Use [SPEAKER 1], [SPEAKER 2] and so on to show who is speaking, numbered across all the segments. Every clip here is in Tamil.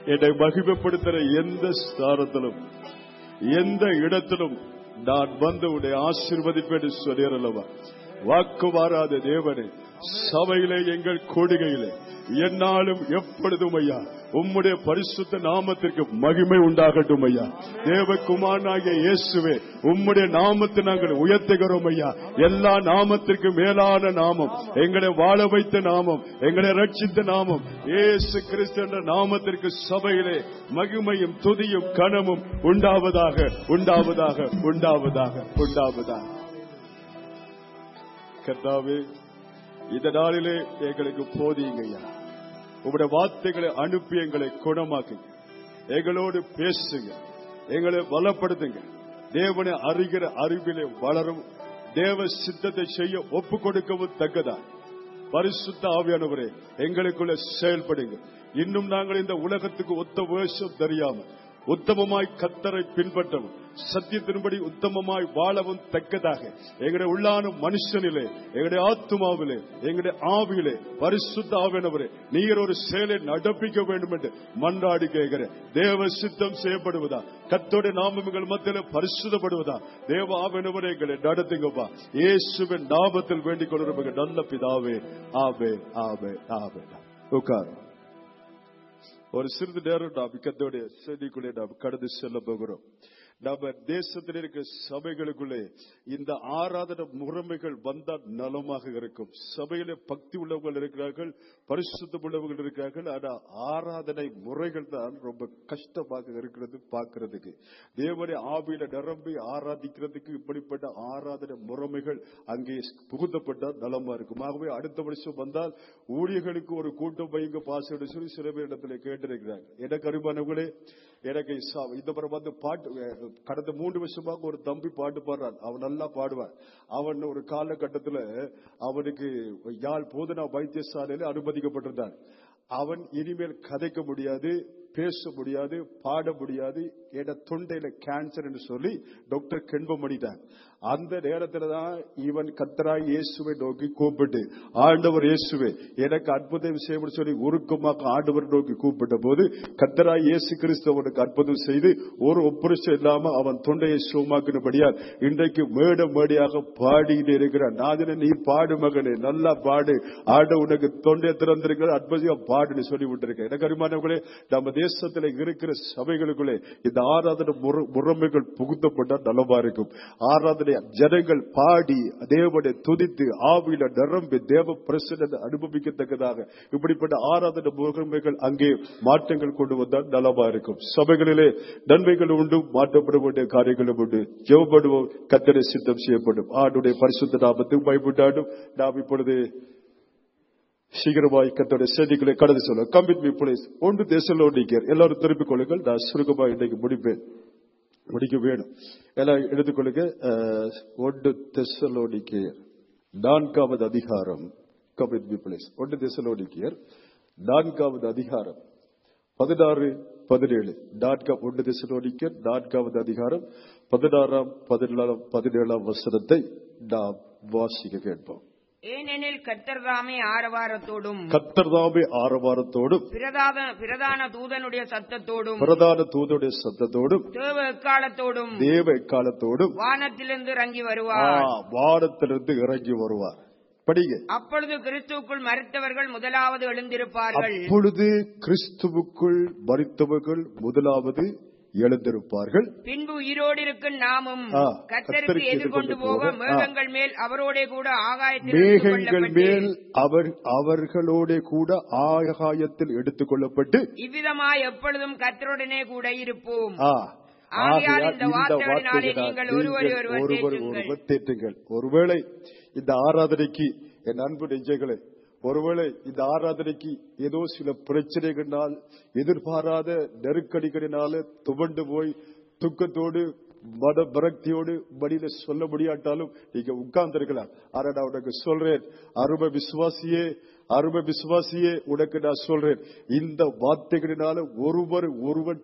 [SPEAKER 1] என்னை மகிமைப்படுத்துற எந்த ஸ்தானத்திலும் எந்த இடத்திலும் நான் வந்து உன்னை ஆசீர்வதிப்பேன் சொல்லியறல்லவா வாக்கு மாறாத தேவனே சபையிலே எங்கள் கொடிகையிலே என்னாலும் எப்பொழுதும் ஐயா உம்முடைய பரிசுத்த நாமத்திற்கு மகிமை உண்டாகட்டும் ஐயா தேவகுமாரனாகிய இயேசுவே உம்முடைய நாமத்தை நாங்கள் உயர்த்துகிறோம் ஐயா எல்லா நாமத்திற்கு மேலான நாமம் எங்களை வாழ வைத்த நாமம் எங்களை ரட்சித்த நாமம் இயேசு கிறிஸ்து என்ற நாமத்திற்கு சபையிலே மகிமையும் துதியும் கனமும் உண்டாவதாக உண்டாவதாக உண்டாவதாக உண்டாவதாக கர்த்தாவே இந்த நாளிலே எங்களுக்கு போதியுங்க ஐயா உங்களுடைய வார்த்தைகளை அனுப்பி எங்களை குணமாக்குங்க எங்களோடு பேசுங்க எங்களை பலப்படுத்துங்க தேவனை அறிகிற அறிவிலே வளரும் தேவ சித்தத்தை செய்ய ஒப்பு கொடுக்கவும் தக்கதா பரிசுத்த ஆவியானவரே எங்களுக்குள்ள செயல்படுங்க இன்னும் நாங்கள் இந்த உலகத்துக்கு ஒத்த வேஷம் தெரியாமல் உத்தமமாய் கத்தரை பின்பற்றவும் சத்தியத்தின்படி உத்தமமாய் வாழவும் தக்கதாக எங்களுடைய உள்ளான மனுஷனிலே எங்களுடைய ஆத்மாவிலே எங்களுடைய ஆவியிலே பரிசுத்த ஆவியானவரே நீர் ஒரு செயலை நடப்பிக்க வேண்டும் என்று மன்றாடி கேட்கிற தேவ சித்தம் செய்யப்படுவதா கத்தோட நாமங்கள் மத்தியில பரிசுத்தப்படுவதா தேவ ஆவியானவரே எங்களை நடத்துங்கப்பா இயேசுவின் நாமத்தில் வேண்டிக் கொள்கிற நல்ல பிதாவே ஆவே ஆவே ஆவே உட்கார் ஒரு சிறிது நேரம் நாம் கத்தோடைய செய்திக்குள்ளே நாம் கடந்து செல்ல போகிறோம் நம்ம தேசத்தில் இருக்கிற சபைகளுக்குள்ளே இந்த ஆராதன முறைமைகள் வந்தால் நலமாக இருக்கும் சபையில பக்தி உள்ளவர்கள் இருக்கிறார்கள் பரிசுத்தம் உள்ளவர்கள் இருக்கிறார்கள் ஆனா ஆராதனை முறைகள் தான் ரொம்ப கஷ்டமாக இருக்கிறது பார்க்கிறதுக்கு தேவனை ஆவியில நிரம்பி ஆராதிக்கிறதுக்கு இப்படிப்பட்ட ஆராதனை முறைமைகள் அங்கே புகுத்தப்பட்டால் நலமா இருக்கும் ஆகவே அடுத்த வருஷம் வந்தால் ஊழியர்களுக்கு ஒரு கூட்டம் வைங்க பாசோடு சொல்லி சில பேர் இடத்துல கேட்டிருக்கிறாங்க எனக்கு அறிவானவங்களே எனக்கு ச- இந்த முறை வந்து பாட்டு கடந்த மூன்று வருஷமாக ஒரு தம்பி பாட்டு பாடுறான் அவன் நல்லா பாடுவான் அவன் ஒரு காலகட்டத்துல அவனுக்கு யாழ் போதனா வைத்தியசாலையில அனுமதிக்கப்பட்டிருந்தான் அவன் இனிமேல் கதைக்க முடியாது பேச முடியாது பாட முடியாது என தொண்டையில கேன்சர் என்று சொல்லி டாக்டர் கென்பம் பண்ணிட்டான் அந்த நேரத்துல தான் இவன் கத்தராய் இயேசுவை நோக்கி கூப்பிட்டு ஆண்டவர் இயேசுவே எனக்கு அற்புதம் செய்ய சொல்லி உருக்கமாக ஆண்டவர் நோக்கி கூப்பிட்ட போது கத்தராய் இயேசு கிறிஸ்து அவனுக்கு அற்புதம் செய்து ஒரு ஒப்புரட்சம் இல்லாம அவன் தொண்டையை சுகமாக்கினபடியால் இன்றைக்கு மேட மேடையாக பாடிக்கிட்டு இருக்கிறான் நாதின நீ பாடு மகனே நல்லா பாடு ஆண்ட உனக்கு தொண்டையை திறந்திருக்கிற அற்புதம் பாடுன்னு சொல்லி விட்டுருக்க எனக்கு அருமானவர்களே நம்ம தேசத்துல இருக்கிற சபைகளுக்குள்ளே இந்த ஆராதனை முறை- முறைமைகள் புகுத்தப்பட்டால் நலமா இருக்கும் ஆராதனை ஜனங்கள் பாடி தேவனை துதித்து ஆவியில நிரம்பி தேவ பிரசனை அனுபவிக்கத்தக்கதாக இப்படிப்பட்ட ஆராதனை முறைமைகள் அங்கே மாற்றங்கள் கொண்டு வந்தால் நலமா இருக்கும் சபைகளிலே நன்மைகள் உண்டு மாற்றப்பட வேண்டிய காரியங்களும் உண்டு ஜெவப்படுவோம் கத்தனை சித்தம் செய்யப்படும் ஆண்டுடைய பரிசுத்த நாமத்துக்கு பயப்பட்டாடும் நாம் இப்பொழுது சீக்கிரமாய் கத்தோட செய்திகளை கடந்து சொல்ல கம்பிட் மீ புலிஸ் ஒன்று தேசலோடிக்கர் எல்லாரும் திருப்பிக் கொள்ளுங்கள் நான் சுருக்கமா இன்னைக்கு முடிப்பேன் முடிக்க வேணும் எல்லாம் எடுத்துக்கொள்ளுங்க அஹ், ஒன்று தெசலோடிக்கர் நான்காவது அதிகாரம் கம்பிட் மீ புலிஸ் ஒன்று தெசலோடிக்கர் நான்காவது அதிகாரம் பதினாறு பதினேழு நான்காம் ஒன்று தெசலோனிக்கர் நான்காவது அதிகாரம் பதினாறாம் பதினேழாம் பதினேழாம் வசனத்தை நாம் வாசிக்க கேட்போம்
[SPEAKER 2] ஏனெனில் கர்த்தர்தாமே ஆரவாரத்தோடும்
[SPEAKER 1] கத்தர்தாமே ஆரவாரத்தோடும்
[SPEAKER 2] பிரதான பிரதான தூதனுடைய சத்தத்தோடும்
[SPEAKER 1] பிரதான தூதுடைய சத்தத்தோடும்
[SPEAKER 2] தேவ எக்காலத்தோடும்
[SPEAKER 1] தேவ எக்காலத்தோடும்
[SPEAKER 2] வானத்திலிருந்து இறங்கி
[SPEAKER 1] ஆ,
[SPEAKER 2] வருவார்
[SPEAKER 1] வானத்திலிருந்து இறங்கி வருவார் படிங்க
[SPEAKER 2] அப்பொழுது கிறிஸ்துவுக்குள் மறித்தவர்கள் முதலாவது எழுந்திருப்பார்கள்
[SPEAKER 1] அப்பொழுது கிறிஸ்துவுக்குள் மறித்தவர்கள் முதலாவது எழுந்திருப்பார்கள்
[SPEAKER 2] பின்பு உயிரோடு இருக்கும் நாமும்
[SPEAKER 1] ஆ,
[SPEAKER 2] கர்த்தருக்கு
[SPEAKER 1] கர்த்தருக்கு
[SPEAKER 2] எதிர்கொண்டு
[SPEAKER 1] எதிர்கொண்டு
[SPEAKER 2] போக
[SPEAKER 1] போக,
[SPEAKER 2] மேகங்கள் மேல் அவரோடே கூட ஆகாயத்தில்
[SPEAKER 1] மேகங்கள்
[SPEAKER 2] எடுத்துக்கொள்ளப்பட்டு,
[SPEAKER 1] மேல் அவர் அவர்களோட கூட ஆகாயத்தில் எடுத்துக் கொள்ளப்பட்டு
[SPEAKER 2] இவ்விதமாய் எப்பொழுதும் கர்த்தருடனே கூட இருப்போம்
[SPEAKER 1] ஆ,
[SPEAKER 2] ஆகையால்
[SPEAKER 1] ஆகையால்
[SPEAKER 2] இந்த
[SPEAKER 1] இந்த
[SPEAKER 2] வார்த்தைகளினாலே
[SPEAKER 1] வார்த்தைகளால்
[SPEAKER 2] நீங்கள் ஒருவரை
[SPEAKER 1] நீங்கள்
[SPEAKER 2] ஒருவர்
[SPEAKER 1] ஒருவர்
[SPEAKER 2] தேற்றுங்கள்.
[SPEAKER 1] ஒருவர் தேற்றுங்கள் ஒருவேளை இந்த ஆராதனைக்கு என் அன்பு நெஞ்சங்களே ஒருவேளை இந்த ஆராதனைக்கு ஏதோ சில பிரச்சனைகளினால் எதிர்பாராத நெருக்கடிகளினால துவண்டு போய் துக்கத்தோடு மத விரக்தியோடு வழியில சொல்ல முடியாட்டாலும் நீங்க உட்கார்ந்து இருக்கலாம் ஆனா நான் உனக்கு சொல்றேன் அருமை விசுவாசியே அருமை விசுவாசியே உனக்கு நான் சொல்றேன் இந்த வார்த்தைகளினால ஒருவர் ஒருவன்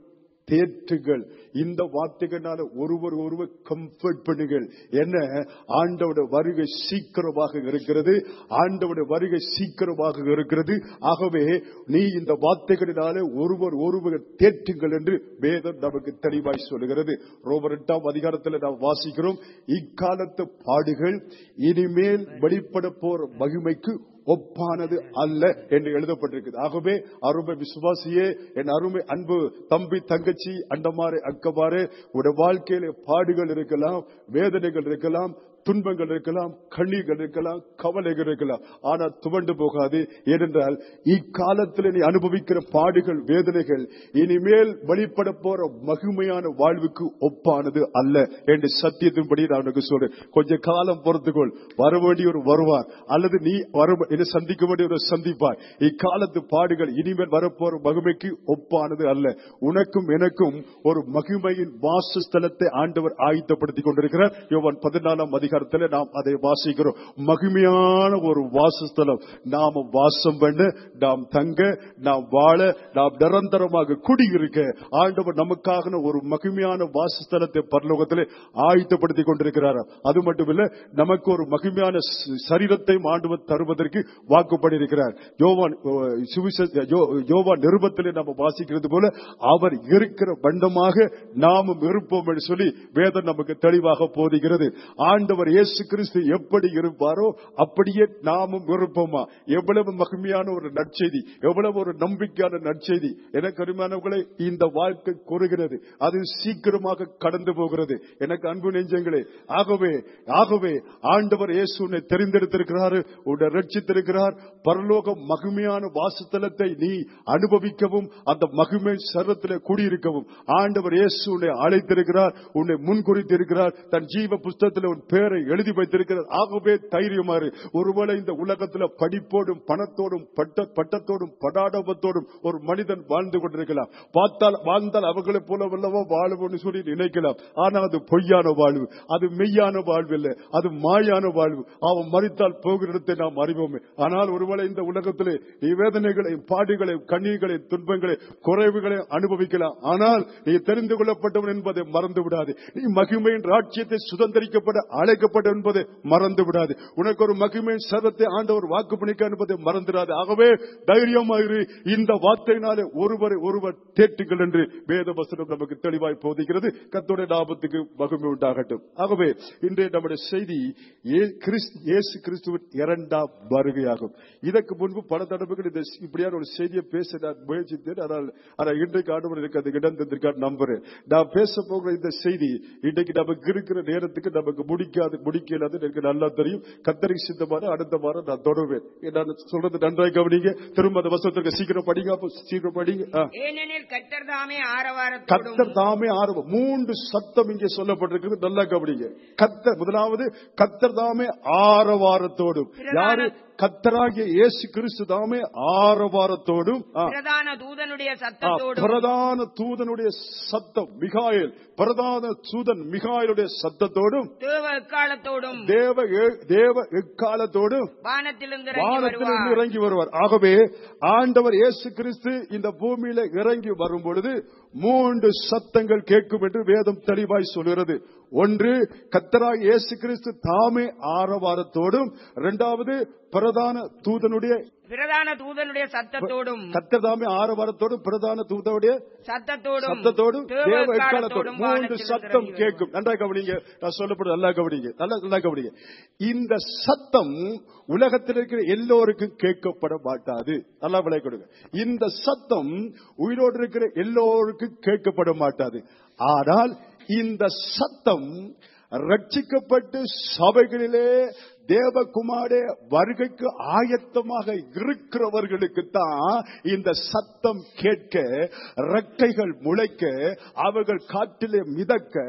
[SPEAKER 1] தேற்றுங்கள் இந்த வார்த்தைகளால ஒருவர் ஒருவர் கம்ஃபர்ட் பண்ணுங்கள் என்ன ஆண்டவோட வருகை சீக்கிரமாக இருக்கிறது ஆண்டவோட வருகை சீக்கிரமாக இருக்கிறது ஆகவே நீ இந்த வார்த்தைகளினால ஒருவர் ஒருவர் தேற்றுங்கள் என்று வேதம் நமக்கு தெளிவாய் சொல்லுகிறது ரோமர் எட்டாம் அதிகாரத்தில் நாம் வாசிக்கிறோம் இக்காலத்து பாடுகள் இனிமேல் வெளிப்பட போற மகிமைக்கு ஒப்பானது அல்ல என்று எழுதப்பட்டிருக்கிறது ஆகவே அருமை விசுவாசியே என் அருமை அன்பு தம்பி தங்கச்சி அண்டமாறு அக்கமாறு உடைய வாழ்க்கையில பாடுகள் இருக்கலாம் வேதனைகள் இருக்கலாம் துன்பங்கள் இருக்கலாம் கண்ணீர்கள் இருக்கலாம் கவலைகள் இருக்கலாம் ஆனால் துவண்டு போகாது ஏனென்றால் இக்காலத்தில் நீ அனுபவிக்கிற பாடுகள் வேதனைகள் இனிமேல் வெளிப்பட போற மகிமையான வாழ்வுக்கு ஒப்பானது அல்ல என்று சத்தியத்தின்படி நான் உனக்கு சொல்றேன் கொஞ்ச காலம் பொறுத்துக்கொள் வர வேண்டிய ஒரு வருவார் அல்லது நீ வர என்னை சந்திக்க வேண்டிய ஒரு சந்திப்பார் இக்காலத்து பாடுகள் இனிமேல் வரப்போற மகிமைக்கு ஒப்பானது அல்ல உனக்கும் எனக்கும் ஒரு மகிமையின் வாசஸ்தலத்தை ஆண்டவர் ஆயத்தப்படுத்திக் கொண்டிருக்கிறார் யோவான் பதினாலாம் அதிகாரத்தில் நாம் அதை வாசிக்கிறோம் மகிமையான ஒரு வாசஸ்தலம் நாம வாசம் பண்ண நாம் தங்க நாம் வாழ நாம் நிரந்தரமாக குடியிருக்க ஆண்டவர் நமக்காக ஒரு மகிமையான வாசஸ்தலத்தை பரலோகத்தில் ஆயத்தப்படுத்திக் கொண்டிருக்கிறார் அது மட்டுமில்ல நமக்கு ஒரு மகிமையான ச- சரீரத்தையும் ஆண்டவர் தருவதற்கு வாக்குப்படியிருக்கிறார் யோவான் அஹ், சுவிசேஷ- யோ- யோவான் நிருபத்திலே நாம் வாசிக்கிறது போல அவர் இருக்கிற பண்டமாக நாமும் இருப்போம் என்று சொல்லி வேதம் நமக்கு தெளிவாக போதிக்கிறது ஆண்டவர் இயேசு கிறிஸ்து எப்படி இருப்பாரோ அப்படியே நாமும் இருப்போமா எவ்வளவு மகிமையான ஒரு நற்செய்தி எவ்வளவு ஒரு நம்பிக்கையான நற்செய்தி எனக்கு அருமையானவர்களை இந்த வாழ்க்கை கூறுகிறது அது சீக்கிரமாக கடந்து போகிறது எனக்கு அன்பு நெஞ்சங்களே ஆகவே ஆகவே ஆண்டவர் இயேசு உன்னை தெரிந்தெடுத்திருக்கிறார் உன்னை ரட்சித்திருக்கிறார் பரலோக மகிமையான வாசத்தலத்தை நீ அனுபவிக்கவும் அந்த மகிமை சர்வத்தில் குடியிருக்கவும் ஆண்டவர் இயேசு உன்னை அழைத்திருக்கிறார் உன்னை முன்குறித்திருக்கிறார் தன் ஜீவ புஸ்தகத்தில் உன் பேரை எழுதி வைத்திருக்கிறார் ஆகவே தைரியமாறு ஒருவேளை இந்த உலகத்தில் படிப்போடும் பணத்தோடும் பட்ட பட்டத்தோடும் படாடபத்தோடும் ஒரு மனிதன் வாழ்ந்து கொண்டிருக்கலாம் பார்த்தால் வாழ்ந்தால் அவர்களை போல வல்லவோ வாழுவோம்னு சொல்லி நினைக்கலாம் ஆனால் அது பொய்யான வாழ்வு அது மெய்யான வாழ்வு இல்லை அது மாயான வாழ்வு அவன் மறித்தால் போகிற இடத்தை நாம் அறிவோமே ஆனால் ஒருவேளை இந்த உலகத்திலே நீ வேதனைகளை பாடுகளை கண்ணீர்களை துன்பங்களை குறைவுகளை அனுபவிக்கலாம் ஆனால் நீ தெரிந்து கொள்ளப்பட்டவன் என்பதை மறந்து விடாது நீ மகிமையின் ராட்சியத்தை சுதந்திரிக்கப்பட அழைக்கப்பட்ட என்பதை மறந்து விடாது உனக்கு ஒரு மகிமையின் சர்வத்தை ஆண்டவர் வாக்கு பண்ணிக்க என்பதை மறந்துடாது ஆகவே தைரியமாயிரு இந்த வார்த்தையினாலே ஒருவரை ஒருவர் தேற்றுங்கள் என்று வேத வசனம் நமக்கு தெளிவாய் போதிக்கிறது கத்தோடைய லாபத்துக்கு மகிமை உண்டாகட்டும் ஆகவே இன்றைய நம்முடைய செய்தி ஏ- கிறிஸ்து- இயேசு கிறிஸ்துவின் இரண்டாம் வருகையாகும் இதற்கு முன்பு பல தடவைகள் இந்த இப்படியான ஒரு செய்தியை பேச நான் முயற்சித்தேன் ஆனால் ஆனால் இன்றைக்கு ஆண்டவர் எனக்கு அது இடம் தந்திருக்கார் நம்புறேன் நான் பேச போகிற இந்த செய்தி இன்றைக்கு நமக்கு இருக்கிற நேரத்துக்கு நமக்கு முடிக்காது முடிக்கலாது எனக்கு நல்லா தெரியும் கத்தரி சித்தமான அடுத்த வாரம் நான் தொடருவேன் நான் சொல்றது நன்றாய் கவனிங்க திரும்ப அந்த வசனத்திற்கு சீக்கிரம் படிங்க அப்போ சீக்கிரம் படிங்க ஆ.
[SPEAKER 2] ஏனெனில் கர்த்தர் தாமே ஆரவாரத்தோடும்
[SPEAKER 1] கத்தர் தாமே ஆர்வம் மூன்று சத்தம் இங்கே சொல்லப்பட்டிருக்கிறது நல்லா கவனிங்க கத்தர் முதலாவது கத்தர் தாமே ஆரவாரத்தோடும் யாரு கத்தராகிய இயேசு கிறிஸ்து தாமே ஆரவாரத்தோடும் ஆ,
[SPEAKER 2] பிரதான தூதனுடைய
[SPEAKER 1] ஆ,
[SPEAKER 2] சத்தத்தோடும்
[SPEAKER 1] பிரதான தூதனுடைய சத்தம் மிகாயல் பிரதான தூதன் மிகாயலுடைய சத்தத்தோடும்
[SPEAKER 2] தேவ எக்காலத்தோடும்
[SPEAKER 1] தேவ எ- தேவ எக்காலத்தோடும்
[SPEAKER 2] வானத்திலிருந்து இறங்கி
[SPEAKER 1] வானத்திலிருந்து
[SPEAKER 2] வருவார்
[SPEAKER 1] இறங்கி வருவார் ஆகவே ஆண்டவர் இயேசு கிறிஸ்து இந்த பூமியில இறங்கி வரும் பொழுது மூன்று சத்தங்கள் கேட்கும் என்று வேதம் தெளிவாய் சொல்கிறது ஒன்று கத்தராய் இயேசு கிறிஸ்து தாமே ஆரவாரத்தோடும் இரண்டாவது பிரதான தூதனுடைய
[SPEAKER 2] பிரதான தூதனுடைய சத்தத்தோடும்
[SPEAKER 1] கத்தர் தாமே ஆரவாரத்தோடும் பிரதான தூதனுடைய
[SPEAKER 2] சத்தத்தோடும்
[SPEAKER 1] சத்தத்தோடும் தேவ எக்காலத்தோடும்
[SPEAKER 2] எக்காலத்தோடும்
[SPEAKER 1] மூன்று
[SPEAKER 2] வானத்திலிருந்து
[SPEAKER 1] சத்தம்
[SPEAKER 2] இறங்கி
[SPEAKER 1] கேட்கும் நன்றா கவனிங்க நான் சொல்லப்படுது நல்லா கவனிங்க நல்லா நல்லா கவனிங்க இந்த சத்தம் உலகத்தில் இருக்கிற எல்லோருக்கும் கேட்கப்பட மாட்டாது நல்லா விளை கொடுங்க இந்த சத்தம் உயிரோடு இருக்கிற எல்லோருக்கும் கேட்கப்பட மாட்டாது ஆனால் இந்த சத்தம் ரட்சிக்கப்பட்டு சபைகளிலே தேவகுமாரே வருகைக்கு ஆயத்தமாக இருக்கிறவர்களுக்கு தான் இந்த சத்தம் கேட்க ரெக்கைகள் முளைக்க அவர்கள் காற்றிலே மிதக்க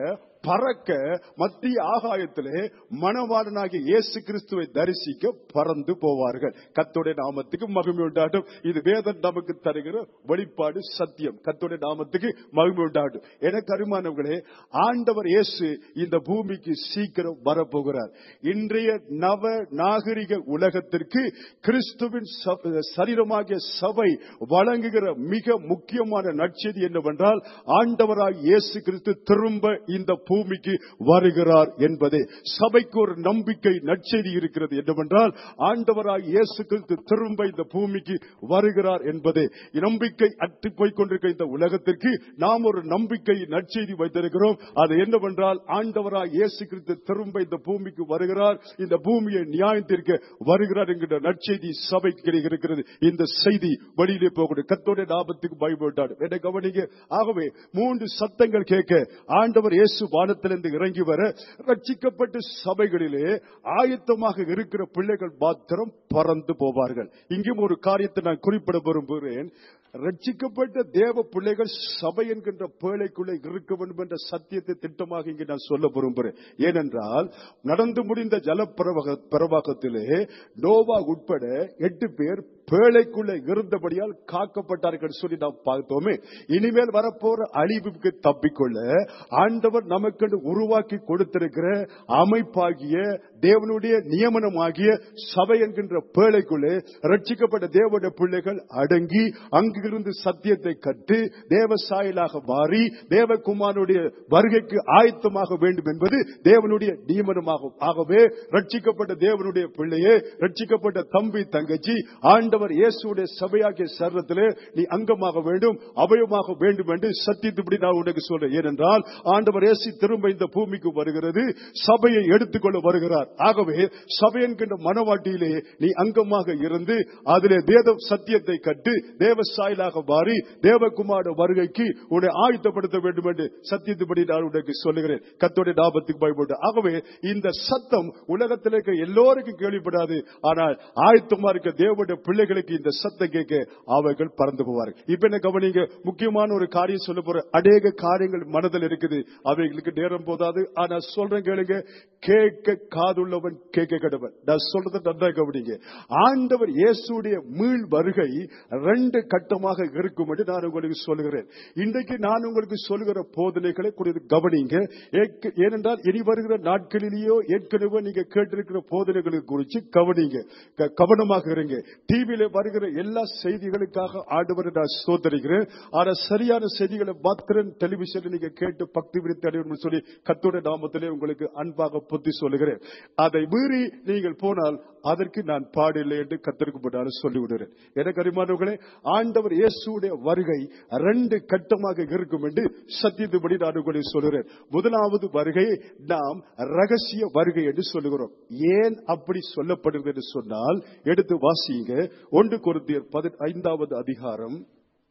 [SPEAKER 1] பறக்க மத்திய ஆகாயத்திலே மணவாளனாகிய இயேசு கிறிஸ்துவை தரிசிக்க பறந்து போவார்கள் கத்தோடைய நாமத்துக்கு மகிமை உண்டாட்டும் இது வேதம் நமக்கு தருகிற வெளிப்பாடு சத்தியம் கத்தோடைய நாமத்துக்கு மகிமை உண்டாட்டும் எனக்கு அருமானவர்களே ஆண்டவர் இயேசு இந்த பூமிக்கு சீக்கிரம் வரப்போகிறார் இன்றைய நவ நாகரிக உலகத்திற்கு கிறிஸ்துவின் சப- சரீரமாகிய சபை வழங்குகிற மிக முக்கியமான நற்செய்தி என்னவென்றால் ஆண்டவராய் இயேசு கிறிஸ்து திரும்ப இந்த பூமிக்கு வருகிறார் என்பதே சபைக்கு ஒரு நம்பிக்கை நற்செய்தி இருக்கிறது என்னவென்றால் ஆண்டவராய் இயேசு கிறிஸ்து திரும்ப இந்த பூமிக்கு வருகிறார் என்பதே நம்பிக்கை அற்று போய்க் கொண்டிருக்கிற இந்த உலகத்திற்கு நாம் ஒரு நம்பிக்கை நற்செய்தி வைத்திருக்கிறோம் அது என்னவென்றால் ஆண்டவராய் இயேசு கிறிஸ்து திரும்ப இந்த பூமிக்கு வருகிறார் இந்த பூமியை நியாயத்திற்கு வருகிறார் என்கிற நற்செய்தி சபைக்கு கிடைக்கிறது இந்த செய்தி வெளியிலே போகக்கூடிய கத்தோட லாபத்துக்கு பயப்பட்டார் என்னை கவனிங்க ஆகவே மூன்று சத்தங்கள் கேட்க ஆண்டவர் இயேசு வானத்திலிருந்து இறங்கி வர ரட்சிக்கப்பட்ட சபைகளிலே ஆயத்தமாக இருக்கிற பிள்ளைகள் மாத்திரம் பறந்து போவார்கள் இங்கேயும் ஒரு காரியத்தை நான் குறிப்பிட விரும்புகிறேன் ரட்சிக்கப்பட்ட தேவ பிள்ளைகள் சபை என்கின்ற பேழைக்குள்ளே இருக்க வேண்டும் என்ற சத்தியத்தை திட்டமாக இங்கே நான் சொல்ல விரும்புகிறேன் ஏனென்றால் நடந்து முடிந்த ஜல பிரவாகத்திலே நோவா உட்பட எட்டு பேர் பேழைக்குள்ளே இருந்தபடியால் காக்கப்பட்டார்கள் சொல்லி நாம் பார்த்தோமே இனிமேல் வரப்போற அழிவுக்கு தப்பிக்கொள்ள ஆண்டவர் நமக்கு உருவாக்கி கொடுத்திருக்கிற அமைப்பாகிய தேவனுடைய நியமனமாகிய சபை என்கின்ற பேழைக்குள்ளே ரட்சிக்கப்பட்ட தேவனுடைய பிள்ளைகள் அடங்கி அங்கிருந்து சத்தியத்தை கற்று தேவ சாயலாக மாறி தேவகுமாரனுடைய வருகைக்கு ஆயத்தமாக வேண்டும் என்பது தேவனுடைய நியமனமாகும் ஆகவே ரட்சிக்கப்பட்ட தேவனுடைய பிள்ளையே ரட்சிக்கப்பட்ட தம்பி தங்கச்சி ஆண்டவர் இயேசுடைய சபையாகிய சரணத்திலே நீ அங்கமாக வேண்டும் அபயமாக வேண்டும் என்று சத்தியத்துப்படி நான் உனக்கு சொல்றேன் ஏனென்றால் ஆண்டவர் இயேசு திரும்ப இந்த பூமிக்கு வருகிறது சபையை எடுத்துக்கொள்ள வருகிறார் ஆகவே சபை என்கின்ற மனவாட்டியிலே நீ அங்கமாக இருந்து அதிலே வேத சத்தியத்தை கட்டு தேவ சாயலாக மாறி தேவகுமார வருகைக்கு உன்னை ஆயத்தப்படுத்த வேண்டும் என்று சத்தியத்துப்படி நான் உனக்கு சொல்லுகிறேன் கத்தோடைய லாபத்துக்கு பயப்பட்டு ஆகவே இந்த சத்தம் உலகத்தில் இருக்க எல்லோருக்கும் கேள்விப்படாது ஆனால் ஆயத்தமா இருக்க தேவனுடைய பிள்ளைகளுக்கு இந்த சத்தம் கேட்க அவர்கள் பறந்து போவார்கள் இப்ப என்ன கவனிங்க முக்கியமான ஒரு காரியம் சொல்ல போற அநேக காரியங்கள் மனதில் இருக்குது அவைகளுக்கு நேரம் போதாது ஆனா சொல்றேன் கேளுங்க கேட்க காதுள்ளவன் கேட்க கடவன் நான் சொல்றதை நன்றா கவனிங்க ஆண்டவர் இயேசுடைய மீள் வருகை ரெண்டு கட்டமாக இருக்கும் என்று நான் உங்களுக்கு சொல்லுகிறேன் இன்றைக்கு நான் உங்களுக்கு சொல்லுகிற போதனைகளை குறித்து கவனிங்க ஏற்க- ஏனென்றால் இனி வருகிற நாட்களிலேயோ ஏற்கனவே நீங்க கேட்டிருக்கிற போதனைகளை குறித்து கவனிங்க க- கவனமாக இருங்க டிவியில வருகிற எல்லா செய்திகளுக்காக ஆண்டவரை நான் சோதரிக்கிறேன் ஆனா சரியான செய்திகளை மாத்திரம் டெலிவிஷன்ல நீங்க கேட்டு பக்தி விருத்தி அடையணும்னு சொல்லி கத்தோட நாமத்திலே உங்களுக்கு அன்பாக புத்தி சொல்லுகிறேன் அதை மீறி நீங்கள் போனால் அதற்கு நான் பாடில்லை என்று கத்திற்கு போட்டாலும் சொல்லிவிடுகிறேன் எனக்கு அறிமானவர்களே ஆண்டவர் இயேசுடைய வருகை ரெண்டு கட்டமாக இருக்கும் என்று சத்தியத்துபடி நான் உங்களுக்கு சொல்லுகிறேன் முதலாவது வருகை நாம் ரகசிய வருகை என்று சொல்லுகிறோம் ஏன் அப்படி சொல்லப்படுகிறது என்று சொன்னால் எடுத்து வாசிங்க ஒன்று கொருந்தியர் பதினைந்தாவது அதிகாரம்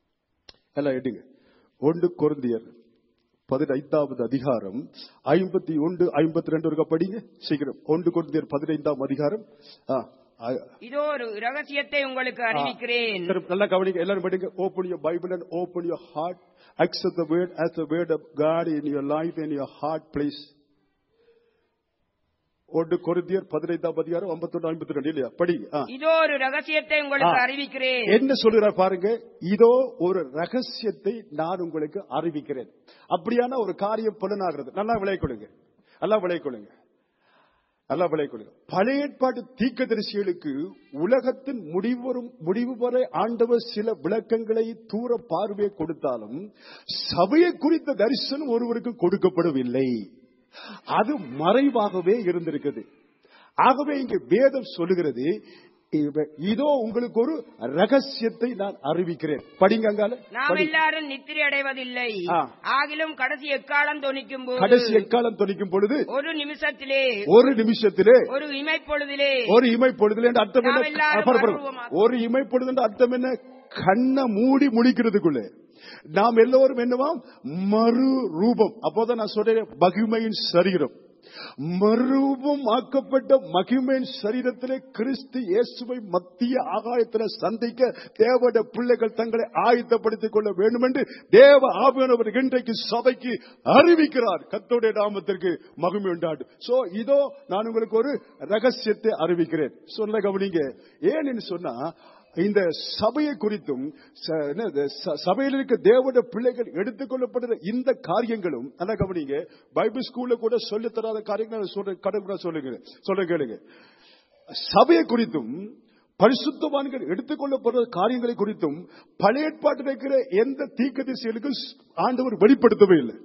[SPEAKER 1] எல்லாம் எடுங்க ஒன்று கொருந்தியர் பதினைந்தாவது அதிகாரம் ஐம்பத்தி ஒன்று ஐம்பத்தி ரெண்டு இருக்க படிங்க சீக்கிரம் ஒன்று கொருந்தியர் பதினைந்தாம் அதிகாரம் ஆ, ஆ,
[SPEAKER 2] இதோ ஒரு ரகசியத்தை உங்களுக்கு அறிவிக்கிறேன்
[SPEAKER 1] சரி, நல்லா கவனிங்க எல்லாரும் படிங்க open your Bible and open your heart accept the word as the word of God in your life and your heart please ஒன்று கொரிந்தியர் பதினைந்தாம் அதிகாரம் ஐம்பத்தொன்று ஐம்பத்தி ரெண்டு இல்லையா படிங்க ஆ.
[SPEAKER 2] இதோ ஒரு ரகசியத்தை உங்களுக்கு
[SPEAKER 1] ஆ.
[SPEAKER 2] அறிவிக்கிறேன்
[SPEAKER 1] என்ன சொல்கிறார் பாருங்க இதோ ஒரு ரகசியத்தை நான் உங்களுக்கு அறிவிக்கிறேன் அப்படியான ஒரு காரியம் புலனாகிறது நல்லா விளை கொடுங்க நல்லா விளை கொடுங்க நல்லா விளை கொடுங்க பழைய ஏற்பாட்டு தீர்க்கதரிசிகளுக்கு உலகத்தின் முடிவு வரும் முடிவு வரை ஆண்டவர் சில விளக்கங்களை தூர பார்வையை கொடுத்தாலும் சபையை குறித்த தரிசனம் ஒருவருக்கு கொடுக்கப்படவில்லை அது மறைவாகவே இருந்திருக்குது ஆகவே இங்கு வேதம் சொல்லுகிறது இவ- இதோ உங்களுக்கு ஒரு ரகசியத்தை நான் அறிவிக்கிறேன் படிங்க அங்கால
[SPEAKER 2] நாம்
[SPEAKER 1] படி.
[SPEAKER 2] எல்லாரும் நித்திரை அடைவதில்லை
[SPEAKER 1] ஆ.
[SPEAKER 2] ஆகிலும் கடைசி எக்காலம் தொனிக்கும்
[SPEAKER 1] கடைசி
[SPEAKER 2] போது
[SPEAKER 1] எக்காலம் தொனிக்கும் பொழுது
[SPEAKER 2] ஒரு நிமிஷத்திலே
[SPEAKER 1] ஒரு நிமிஷத்திலே
[SPEAKER 2] ஒரு இமைப்பொழுதிலே
[SPEAKER 1] ஒரு இமை பொழுதுல என்று அர்த்தம்
[SPEAKER 2] நாம்
[SPEAKER 1] என்ன
[SPEAKER 2] எல்லாரும்
[SPEAKER 1] பாரு, பாரு.
[SPEAKER 2] மறுரூபமாக.
[SPEAKER 1] ஒரு இமை பொழுது என்று அர்த்தம் என்ன கண்ணை மூடி முடிக்கிறதுக்குள்ள நாம் எல்லோரும் என்னவாம் மறு ரூபம் அப்போதான் நான் சொல்றேன் மகிமையின் சரீரம் மறுவும் ஆக்கப்பட்ட மகிமையின் சரீரத்திலே கிறிஸ்து இயேசுவை மத்திய ஆகாயத்திலே சந்திக்க தேவட பிள்ளைகள் தங்களை ஆயத்தப்படுத்திக் கொள்ள வேண்டும் என்று தேவ ஆவியானவர் இன்றைக்கு சபைக்கு அறிவிக்கிறார் கத்தோடைய நாமத்திற்கு மகிமை உண்டாடு சோ இதோ நான் உங்களுக்கு ஒரு ரகசியத்தை அறிவிக்கிறேன் சொல்ல கவனிங்க ஏன்னு சொன்னா இந்த சபையை குறித்தும் ச- என்னது, ச- சபையில் இருக்க தேவட பிள்ளைகள் எடுத்துக்கொள்ளப்படுற இந்த காரியங்களும் நல்லா கவனிங்க பைபிள் ஸ்கூல்ல கூட சொல்லித் தராத காரியங்கள் நான் சொல்றேன் கடவுளா சொல்லுங்க சொல்ல கேளுங்க சபையை குறித்தும் பரிசுத்தவான்கள் எடுத்துக்கொள்ளப்படுற காரியங்களை குறித்தும் பழைய ஏற்பாட்டில் இருக்கிற எந்த தீக்க திசைகளுக்கும் ஆண்டவர் வெளிப்படுத்தவே இல்லை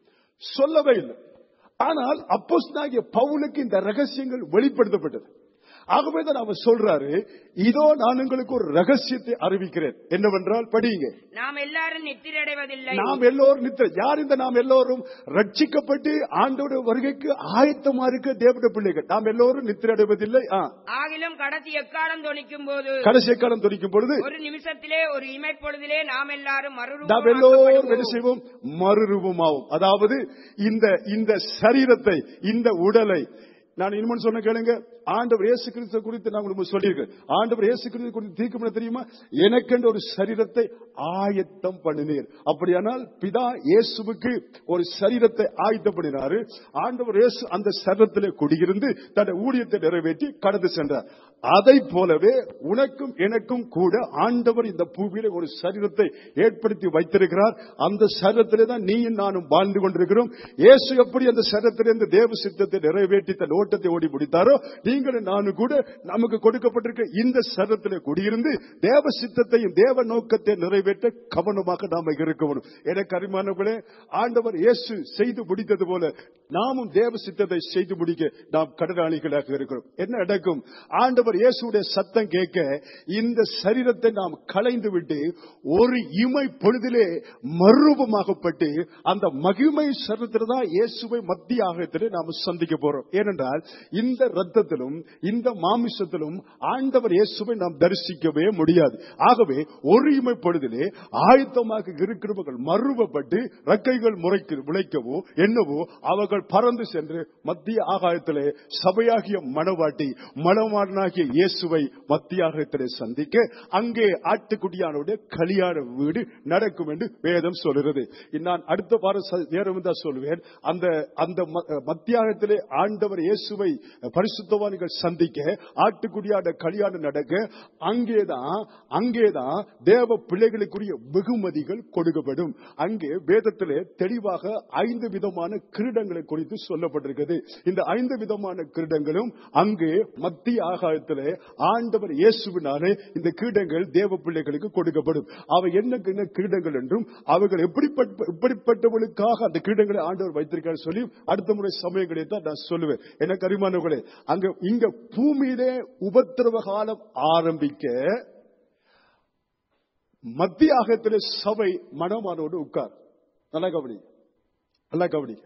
[SPEAKER 1] சொல்லவே இல்லை ஆனால் அப்போஸ்தலனாகிய பவுலுக்கு இந்த ரகசியங்கள் வெளிப்படுத்தப்பட்டது ஆகவே தான் அவர் சொல்றாரு இதோ நான் உங்களுக்கு ஒரு ரகசியத்தை அறிவிக்கிறேன் என்னவென்றால் படியுங்க
[SPEAKER 2] நாம் எல்லாரும் நித்திரடைவதில்லை
[SPEAKER 1] நாம் எல்லோரும் நித்திர யார் இந்த நாம் எல்லோரும் ரட்சிக்கப்பட்டு ஆண்டோட வருகைக்கு ஆயத்தமா இருக்க தேவட பிள்ளைகள் நாம் எல்லோரும் நித்திர அடைவதில்லை ஆ.
[SPEAKER 2] ஆகிலும் கடைசி எக்காலம் தொனிக்கும் போது
[SPEAKER 1] கடைசி காலம் துடிக்கும் பொழுது
[SPEAKER 2] ஒரு நிமிஷத்திலே ஒரு இமைப்பொழுதிலே நாம் எல்லாரும்
[SPEAKER 1] நாம் எல்லோரும் என்ன
[SPEAKER 2] மறுரூபமாக்கப்படுவோம்.
[SPEAKER 1] செய்வோம் மறுரூபமாவும் அதாவது இந்த இந்த சரீரத்தை இந்த உடலை நான் இனிமன் சொன்ன கேளுங்க ஆண்டவர் இயேசு கிறிஸ்து குறித்து நான் உங்களுக்கு சொல்லியிருக்கேன் ஆண்டவர் இயேசு கிறிஸ்து குறித்து தீர்க்கம் தெரியுமா எனக்கென்று ஒரு சரீரத்தை ஆயத்தம் பண்ணினீர் அப்படியானால் பிதா இயேசுவுக்கு ஒரு சரீரத்தை ஆயத்தம் பண்ணினாரு ஆண்டவர் இயேசு அந்த சரீரத்திலே குடியிருந்து தன்னுடைய ஊழியத்தை நிறைவேற்றி கடந்து சென்றார் அதை போலவே உனக்கும் எனக்கும் கூட ஆண்டவர் இந்த பூமியில ஒரு சரீரத்தை ஏற்படுத்தி வைத்திருக்கிறார் அந்த சரீரத்திலே தான் நீயும் நானும் வாழ்ந்து கொண்டிருக்கிறோம் இயேசு எப்படி அந்த சரீரத்திலிருந்து தேவ சித்தத்தை நிறைவேற்றி தன் ஓட்டத்தை ஓடி முடித்தாரோ நீங்களும் நானும் கூட நமக்கு கொடுக்கப்பட்டிருக்க இந்த சரீரத்திலே குடியிருந்து தேவ சித்தத்தையும் தேவ நோக்கத்தை நிறைவேற்ற கவனமாக நாம இருக்கணும் எனக்கு அருமானவர்களே ஆண்டவர் இயேசு செய்து முடித்தது போல நாமும் தேவ சித்தத்தை செய்து முடிக்க நாம் கடனாளிகளாக இருக்கிறோம் என்ன நடக்கும் ஆண்டவர் இயேசுடைய சத்தம் கேட்க இந்த சரீரத்தை நாம் களைந்து விட்டு ஒரு இமை பொழுதிலே மறுரூபமாகப்பட்டு அந்த மகிமை சரீரத்தில் தான் இயேசுவை மத்திய ஆகத்திலே நாம் சந்திக்க போறோம் ஏனென்றால் இந்த ரத்தத்திலும் இந்த மாமிசத்திலும் ஆண்டவர் இயேசுவை நாம் தரிசிக்கவே முடியாது ஆகவே ஒரு இமை பொழுதிலே ஆயத்தமாக இருக்கிறவர்கள் மறுவப்பட்டு ரக்கைகள் முறைக்கு முளைக்கவோ என்னவோ அவர்கள் பறந்து சென்று மத்திய ஆகாயத்திலே சபையாகிய மணவாட்டி மணவாளனாகிய இயேசுவை மத்திய ஆகாயத்திலே சந்திக்க அங்கே ஆட்டுக்குடியானுடைய கல்யாண வீடு நடக்கும் என்று வேதம் சொல்கிறது நான் அடுத்த வாரம் ச- நேரம் தான் சொல்லுவேன் அந்த அந்த ம- மத்தியாகத்திலே ஆண்டவர் இயேசுவை பரிசுத்தவான்கள் சந்திக்க ஆட்டுக்குடியான கல்யாணம் நடக்க அங்கேதான் அங்கேதான் தேவ பிள்ளைகளுக்குரிய வெகுமதிகள் கொடுக்கப்படும் அங்கே வேதத்திலே தெளிவாக ஐந்து விதமான கிரீடங்களை குறித்து சொல்லப்பட்டிருக்கிறது இந்த ஐந்து விதமான கிரீடங்களும் அங்கே மத்திய ஆகாயத்திலே ஆண்டவர் இயேசுவினாலே இந்த கிரீடங்கள் தேவ பிள்ளைகளுக்கு கொடுக்கப்படும் அவை என்ன என்ன கிரீடங்கள் என்றும் அவர்கள் எப்படிப்பட்ட எப்படிப்பட்டவர்களுக்காக அந்த கிரீடங்களை ஆண்டவர் வைத்திருக்காரு சொல்லி அடுத்த முறை சமயங்களை தான் நான் சொல்லுவேன் எனக்கு அரிமானவர்களே அங்க இங்க பூமியிலே உபத்திரவ காலம் ஆரம்பிக்க மத்திய ஆகத்திலே சபை மனமானோடு உட்கார் நல்லா கவனி நல்லா கவனி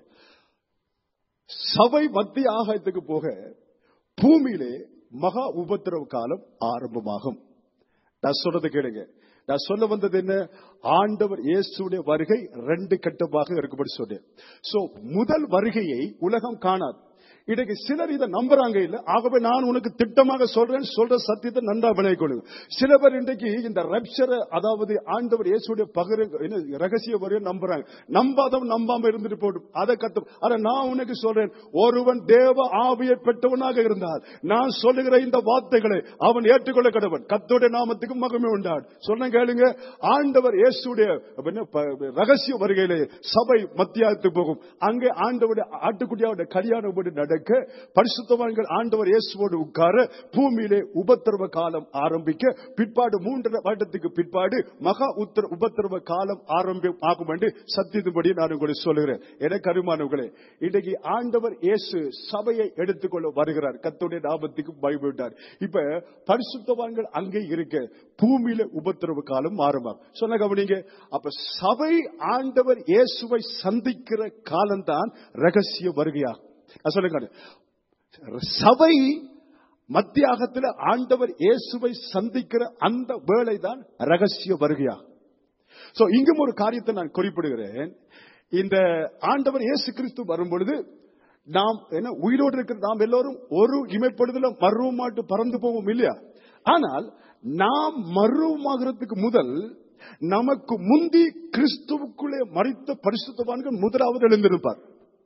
[SPEAKER 1] சபை மத்திய ஆகாயத்துக்கு போக பூமியிலே மகா உபத்திரவ காலம் ஆரம்பமாகும் நான் சொல்றது கேளுங்க நான் சொல்ல வந்தது என்ன ஆண்டவர் இயேசுடைய வருகை ரெண்டு கட்டமாக இருக்கும்படி சொன்னேன் சோ முதல் வருகையை உலகம் காணாது இன்னைக்கு சிலர் இதை நம்புறாங்க இல்ல ஆகவே நான் உனக்கு திட்டமாக சொல்றேன் சொல்ற சத்தியத்தை நன்றா விளைக்கொள்ளுங்க சில பேர் இன்றைக்கு இந்த ரப்சரை அதாவது ஆண்டவர் இயேசுடைய பகிர என்ன, ரகசிய வரையும் நம்புறாங்க நம்பாதவன் நம்பாம இருந்துட்டு போடும் அதை கத்து ஆனா நான் உனக்கு சொல்றேன் ஒருவன் தேவ ஆவியை பெற்றவனாக இருந்தால் நான் சொல்லுகிற இந்த வார்த்தைகளை அவன் ஏற்றுக்கொள்ள கடவன் கத்தோடைய நாமத்துக்கு மகிமை உண்டான் சொன்ன கேளுங்க ஆண்டவர் இயேசுடைய என்ன, ப- ரகசிய வருகையிலே சபை மத்தியாகத்துக்கு போகும் அங்கே ஆண்டவருடைய ஆட்டுக்குடியாவுடைய கல்யாணம் வீடு நடக்க பரிசுத்தவான்கள் ஆண்டவர் இயேசுவோடு உட்கார பூமியிலே உபத்திரவ காலம் ஆரம்பிக்க பிற்பாடு மூன்றரை வருடத்துக்கு பிற்பாடு மகா உத்தர உபத்திரவ காலம் ஆரம்பம் ஆகும் என்று சத்தியத்தின்படி நான் உங்களுக்கு சொல்லுகிறேன் எனக்கு அருமானவர்களே இன்றைக்கு ஆண்டவர் இயேசு சபையை எடுத்துக்கொள்ள வருகிறார் கத்தோடைய நாமத்துக்கு பயப்பட்டார் இப்ப பரிசுத்தவான்கள் அங்கே இருக்க பூமியில உபத்திரவ காலம் ஆரம்பம் சொன்ன கவனிங்க அப்ப சபை ஆண்டவர் இயேசுவை சந்திக்கிற காலம்தான் ரகசிய வருகையாகும் நான் சொல்லுங்க சபை மத்தியாகத்தில் ஆண்டவர் இயேசுவை சந்திக்கிற அந்த வேளைதான் ரகசிய வருகையாகும் சோ இங்கும் ஒரு காரியத்தை நான் குறிப்பிடுகிறேன் இந்த ஆண்டவர் இயேசு கிறிஸ்து வரும் பொழுது நாம் என்ன உயிரோடு இருக்கிற நாம் எல்லோரும் ஒரு இமைப்படுதல மர்வமாட்டு பறந்து போவோம் இல்லையா ஆனால் நாம் மர்வமாகிறதுக்கு முதல் நமக்கு முந்தி கிறிஸ்துவுக்குள்ளே மறித்த பரிசுத்தவான்கள் முதலாவது எழுந்திருப்பார்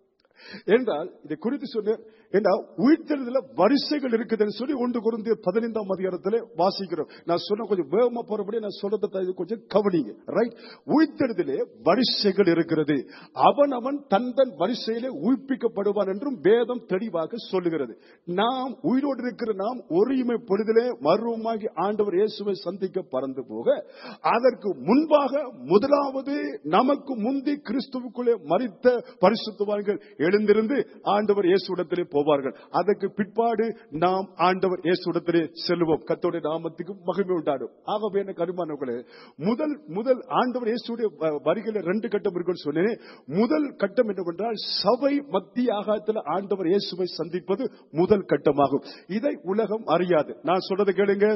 [SPEAKER 1] என்றால் இதை குறித்து சொன்ன என்றால் உயிர்த்தெழுதல வரிசைகள் இருக்குதுன்னு சொல்லி ஒன்று குருந்திய பதினைந்தாம் அதிகாரத்தில் வாசிக்கிறோம் நான் சொன்ன கொஞ்சம் வேகமா போறபடி நான் சொல்றதை த- கொஞ்சம் கவனிங்க ரைட் உயிர்த்தெழுதலே வரிசைகள் இருக்கிறது அவன் அவன் தன் தன் வரிசையிலே உயிர்ப்பிக்கப்படுவான் என்றும் வேதம் தெளிவாக சொல்லுகிறது நாம் உயிரோடு இருக்கிற நாம் ஒருமை பொழுதிலே மர்வமாகி ஆண்டவர் இயேசுவை சந்திக்க பறந்து போக அதற்கு முன்பாக முதலாவது நமக்கு முந்தி கிறிஸ்துவுக்குள்ளே மறித்த பரிசுத்தவான்கள் எழுந்திருந்து ஆண்டவர் இயேசுடத்திலே போவார்கள் அதற்கு பிற்பாடு நாம் ஆண்டவர் இயேசுடத்திலே செல்வோம் கத்தோடைய நாமத்துக்கு மகிமை உண்டாடும் ஆகவே என்ன கருமானவர்களே முதல் முதல் ஆண்டவர் இயேசுடைய வ- வருகையில ரெண்டு கட்டம் இருக்குன்னு சொன்னேன் முதல் கட்டம் என்னவென்றால் சபை மத்திய ஆகாயத்தில் ஆண்டவர் இயேசுவை சந்திப்பது முதல் கட்டமாகும் இதை உலகம் அறியாது நான் சொல்றதை கேளுங்க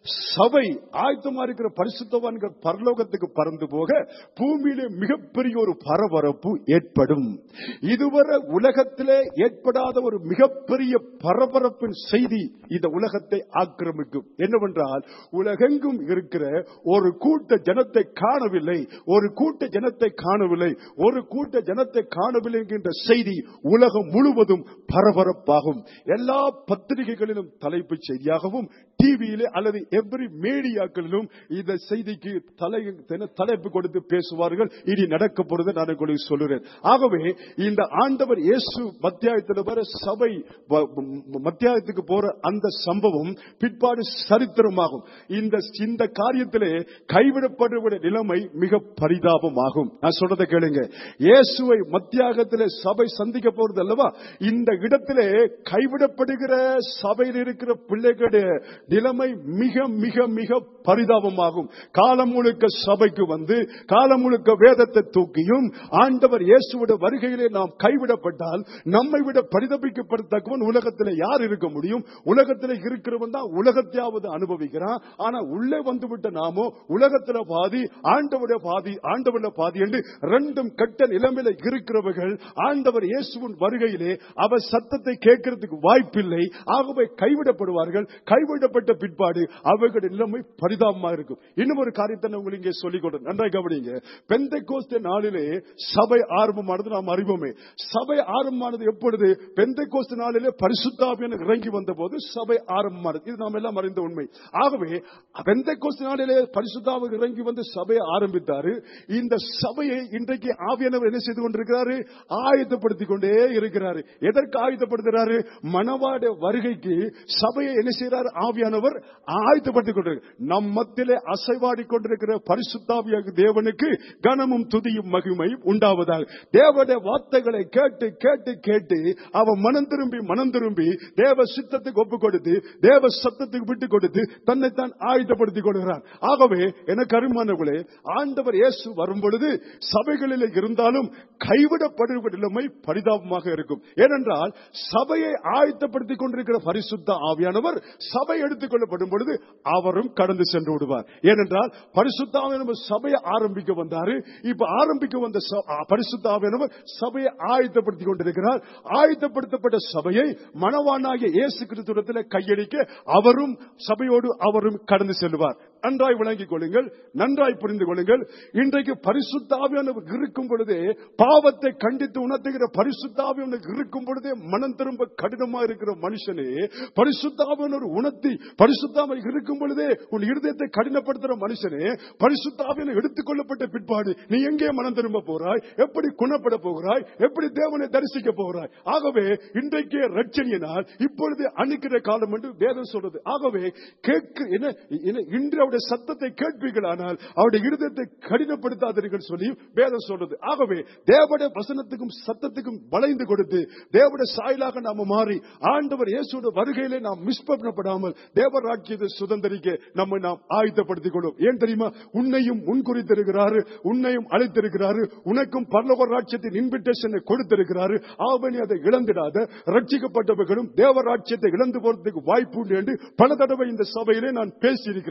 [SPEAKER 1] சபை ஆயத்தமா இருக்கிற பரிசுத்தவான்கள் பரலோகத்துக்கு பறந்து போக பூமியிலே மிகப்பெரிய ஒரு பரபரப்பு ஏற்படும் இதுவரை உலகத்திலே ஏற்படாத ஒரு மிகப்பெரிய பரபரப்பின் செய்தி இந்த உலகத்தை ஆக்கிரமிக்கும் என்னவென்றால் உலகெங்கும் இருக்கிற ஒரு கூட்ட ஜனத்தை காணவில்லை ஒரு கூட்ட ஜனத்தை காணவில்லை ஒரு கூட்ட ஜனத்தை காணவில்லை என்கின்ற செய்தி உலகம் முழுவதும் பரபரப்பாகும் எல்லா பத்திரிகைகளிலும் தலைப்புச் செய்தியாகவும் டிவியிலே அல்லது எவ்ரி மீடியாக்களிலும் இந்த செய்திக்கு தலை தென- தலைப்பு கொடுத்து பேசுவார்கள் இனி நடக்க போறது நான் உங்களுக்கு சொல்லுறேன் ஆகவே இந்த ஆண்டவர் இயேசு மத்தியாயத்தில் வர சபை வ- ம- மத்தியாயத்துக்கு போற அந்த சம்பவம் பிற்பாடு சரித்திரமாகும் இந்த இந்த காரியத்திலே கைவிடப்படுகிற நிலைமை மிக பரிதாபமாகும் நான் சொல்றதை கேளுங்க இயேசுவை மத்தியாகத்திலே சபை சந்திக்க போறது அல்லவா இந்த இடத்திலே கைவிடப்படுகிற சபையில் இருக்கிற பிள்ளைகளுடைய நிலைமை மிக மிக மிக பரிதாபமாகும் காலம் முழுக்க சபைக்கு வந்து காலம் முழுக்க வேதத்தை தூக்கியும் ஆண்டவர் இயேசுவோட வருகையிலே நாம் கைவிடப்பட்டால் நம்மை விட பரிதபிக்கப்படத்தக்கவன் உலகத்தில் யார் இருக்க முடியும் உலகத்தில் இருக்கிறவன் தான் உலகத்தையாவது அனுபவிக்கிறான் ஆனா உள்ளே வந்து விட்ட நாமோ உலகத்துல பாதி ஆண்டவருடைய பாதி ஆண்டவருடைய பாதி என்று ரெண்டும் கட்ட நிலைமையில இருக்கிறவர்கள் ஆண்டவர் இயேசுவின் வருகையிலே அவர் சத்தத்தை கேட்கறதுக்கு வாய்ப்பில்லை ஆகவே கைவிடப்படுவார்கள் கைவிடப்பட்ட பிற்பாடு அவர்களுடைய நிலைமை பரிதாபமா இருக்கும் இன்னும் ஒரு காரியத்தை நான் உங்களுக்கு இங்கே சொல்லிக் கொடுறேன் நன்றாக கவனிங்க பெந்தை கோஸ்த நாளிலே சபை ஆரம்பமானது நாம் அறிவோமே சபை ஆரம்பமானது எப்பொழுது பெந்தை கோஸ்த நாளிலே பரிசுத்தாவியன் இறங்கி வந்த போது சபை ஆரம்பமானது இது நாம் எல்லாம் அறிந்த உண்மை ஆகவே பெந்தை கோஸ்த நாளிலே பரிசுத்தாவை இறங்கி வந்து சபையை ஆரம்பித்தாரு இந்த சபையை இன்றைக்கு ஆவியானவர் என்ன செய்து கொண்டிருக்கிறாரு ஆயத்தப்படுத்திக் கொண்டே இருக்கிறாரு எதற்கு ஆயத்தப்படுத்துறாரு மணவாட வருகைக்கு சபையை என்ன செய்யறாரு ஆவியானவர் ஆயத்தப்படுத்திக் கொண்டிருக்கிறார் நம் மத்தியிலே அசைவாடி கொண்டிருக்கிற பரிசுத்தாவியாக தேவனுக்கு கனமும் துதியும் மகிமையும் உண்டாவதாக தேவனுடைய வார்த்தைகளை கேட்டு கேட்டு கேட்டு அவன் மனம் திரும்பி மனம் திரும்பி தேவ சித்தத்துக்கு ஒப்பு கொடுத்து தேவ சத்தத்துக்கு விட்டு கொடுத்து தன்னைத்தான் ஆயுதப்படுத்திக் கொள்கிறான் ஆகவே எனக்கு அருமானவர்களே ஆண்டவர் இயேசு வரும் பொழுது சபைகளில் இருந்தாலும் கைவிடப்படுகிற நிலைமை பரிதாபமாக இருக்கும் ஏனென்றால் சபையை ஆயத்தப்படுத்திக் கொண்டிருக்கிற பரிசுத்த ஆவியானவர் சபை எடுத்துக் கொள்ளப்படும் பொழுது அவரும் கடந்து சென்று விடுவார் ஏனென்றால் பரிசுத்த ஆவியானவர் சபையை ஆரம்பிக்க வந்தாரு இப்ப ஆரம்பிக்க வந்த ச- ஆ, பரிசுத்த ஆவியானவர் சபையை ஆயத்தப்படுத்திக் கொண்டிருக்கிறார் ஆயத்தப்படுத்தப்பட்ட சபையை மணவானாகிய இயேசு கிறிஸ்துவத்தில் கையடிக்க அவரும் சபையோடு அவரும் கடந்து செல்வார் நன்றாய் விளங்கிக் கொள்ளுங்கள் நன்றாய் புரிந்து கொள்ளுங்கள் இன்றைக்கு பரிசுத்தாவியானவர் இருக்கும் பொழுதே பாவத்தை கண்டித்து உணர்த்துகிற பரிசுத்தாவியானவர் இருக்கும் பொழுதே மனம் திரும்ப கடினமா இருக்கிற மனுஷனே பரிசுத்தாவியானவர் உணர்த்தி பரிசுத்தாவை இருக்கும் பொழுதே உன் இருதயத்தை கடினப்படுத்துற மனுஷனே பரிசுத்தாவியான எடுத்துக் கொள்ளப்பட்ட பிற்பாடு நீ எங்கே மனம் திரும்ப போறாய் எப்படி குணப்பட போகிறாய் எப்படி தேவனை தரிசிக்க போகிறாய் ஆகவே இன்றைக்கே ரட்சணியனால் இப்பொழுது அணுக்கிற காலம் என்று வேதம் சொல்றது ஆகவே கேட்க என்ன என்ன இன்று அவருடைய சத்தத்தை கேட்பீர்களானால் அவருடைய இருதயத்தை கடினப்படுத்தாதீர்கள் சொல்லி வேதம் சொல்றது ஆகவே தேவனுடைய வசனத்துக்கும் சத்தத்துக்கும் வளைந்து கொடுத்து தேவனுடைய சாயலாக நாம மாறி ஆண்டவர் இயேசுவோட வருகையிலே நாம் மிஸ் பண்ணப்படாமல் தேவராட்சியத்தை சுதந்திரிக்க நம்மை நாம் ஆயுதப்படுத்திக் கொள்வோம் ஏன் தெரியுமா உன்னையும் முன்குறித்திருக்கிறாரு உன்னையும் அழைத்திருக்கிறாரு உனக்கும் பரலோக ராட்சியத்தின் இன்விடேஷனை கொடுத்திருக்கிறாரு ஆவணி அதை இழந்திடாத ரட்சிக்கப்பட்டவர்களும் தேவராட்சியத்தை இழந்து போறதுக்கு வாய்ப்பு உண்டு என்று பல தடவை இந்த சபையிலே நான் பேசியிருக்கிறேன்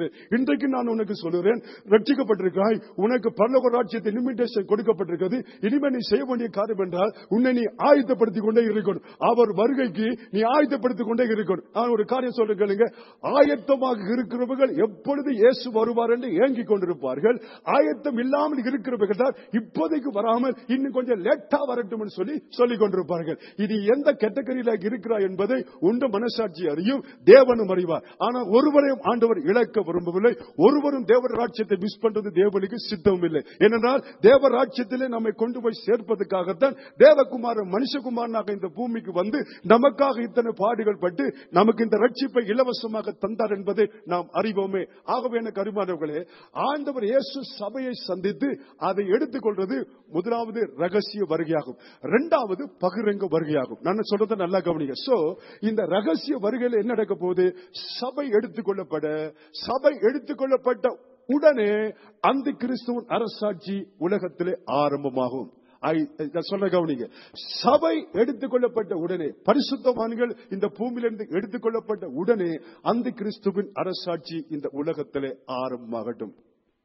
[SPEAKER 1] இன்றைக்கு நான் உனக்கு சொல்லுகிறேன் ரட்சிக்கப்பட்டிருக்காய் உனக்கு பரலோக ராஜ்யத்தை லிமிடேஷன் கொடுக்கப்பட்டிருக்கிறது இனிமே நீ செய்ய வேண்டிய காரியம் என்றால் உன்னை நீ ஆயத்தப்படுத்திக் கொண்டே இருக்கணும் அவர் வருகைக்கு நீ ஆயத்தப்படுத்திக் கொண்டே இருக்கணும் நான் ஒரு காரியம் சொல்றேன் கேளுங்க ஆயத்தமாக இருக்கிறவர்கள் எப்பொழுது இயேசு வருவார் என்று ஏங்கிக் கொண்டிருப்பார்கள் ஆயத்தம் இல்லாமல் இருக்கிறவர்கள் தான் இப்போதைக்கு வராமல் இன்னும் கொஞ்சம் லேட்டா வரட்டும் என்று சொல்லி சொல்லிக் கொண்டிருப்பார்கள் இது எந்த கேட்டகரியில இருக்கிறாய் என்பதை உண்ட மனசாட்சி அறியும் தேவனும் அறிவார் ஆனால் ஒருவரையும் ஆண்டவர் இழக்க விரும்பவில்லை ஒருவரும் தேவ ராஜ்யத்தை மிஸ் பண்றது தேவனுக்கு சித்தமும் இல்லை ஏனென்றால் தேவ ராஜ்யத்திலே நம்மை கொண்டு போய் சேர்ப்பதற்காகத்தான் தேவகுமாரன் மனுஷகுமாரனாக இந்த பூமிக்கு வந்து நமக்காக இத்தனை பாடுகள் பட்டு நமக்கு இந்த ரட்சிப்பை இலவசமாக தந்தார் என்பதை நாம் அறிவோமே ஆகவே எனக்கு அறிமானவர்களே ஆண்டவர் இயேசு சபையை சந்தித்து அதை எடுத்துக்கொள்வது முதலாவது ரகசிய வருகையாகும் இரண்டாவது பகிரங்க வருகையாகும் நான் சொல்றதை நல்லா கவனிங்க சோ இந்த ரகசிய வருகையில் என்ன நடக்க போகுது சபை எடுத்துக்கொள்ளப்பட சபை எடுத்துக்கொள்ளப்பட்ட உடனே அந்த கிறிஸ்துவின் அரசாட்சி உலகத்திலே ஆரம்பமாகும் ஐ- நான் சொல்ற கவனிங்க சபை எடுத்துக்கொள்ளப்பட்ட உடனே பரிசுத்தவான்கள் இந்த பூமியிலிருந்து எடுத்துக்கொள்ளப்பட்ட உடனே அந்த கிறிஸ்துவின் அரசாட்சி இந்த உலகத்திலே ஆரம்பமாகட்டும்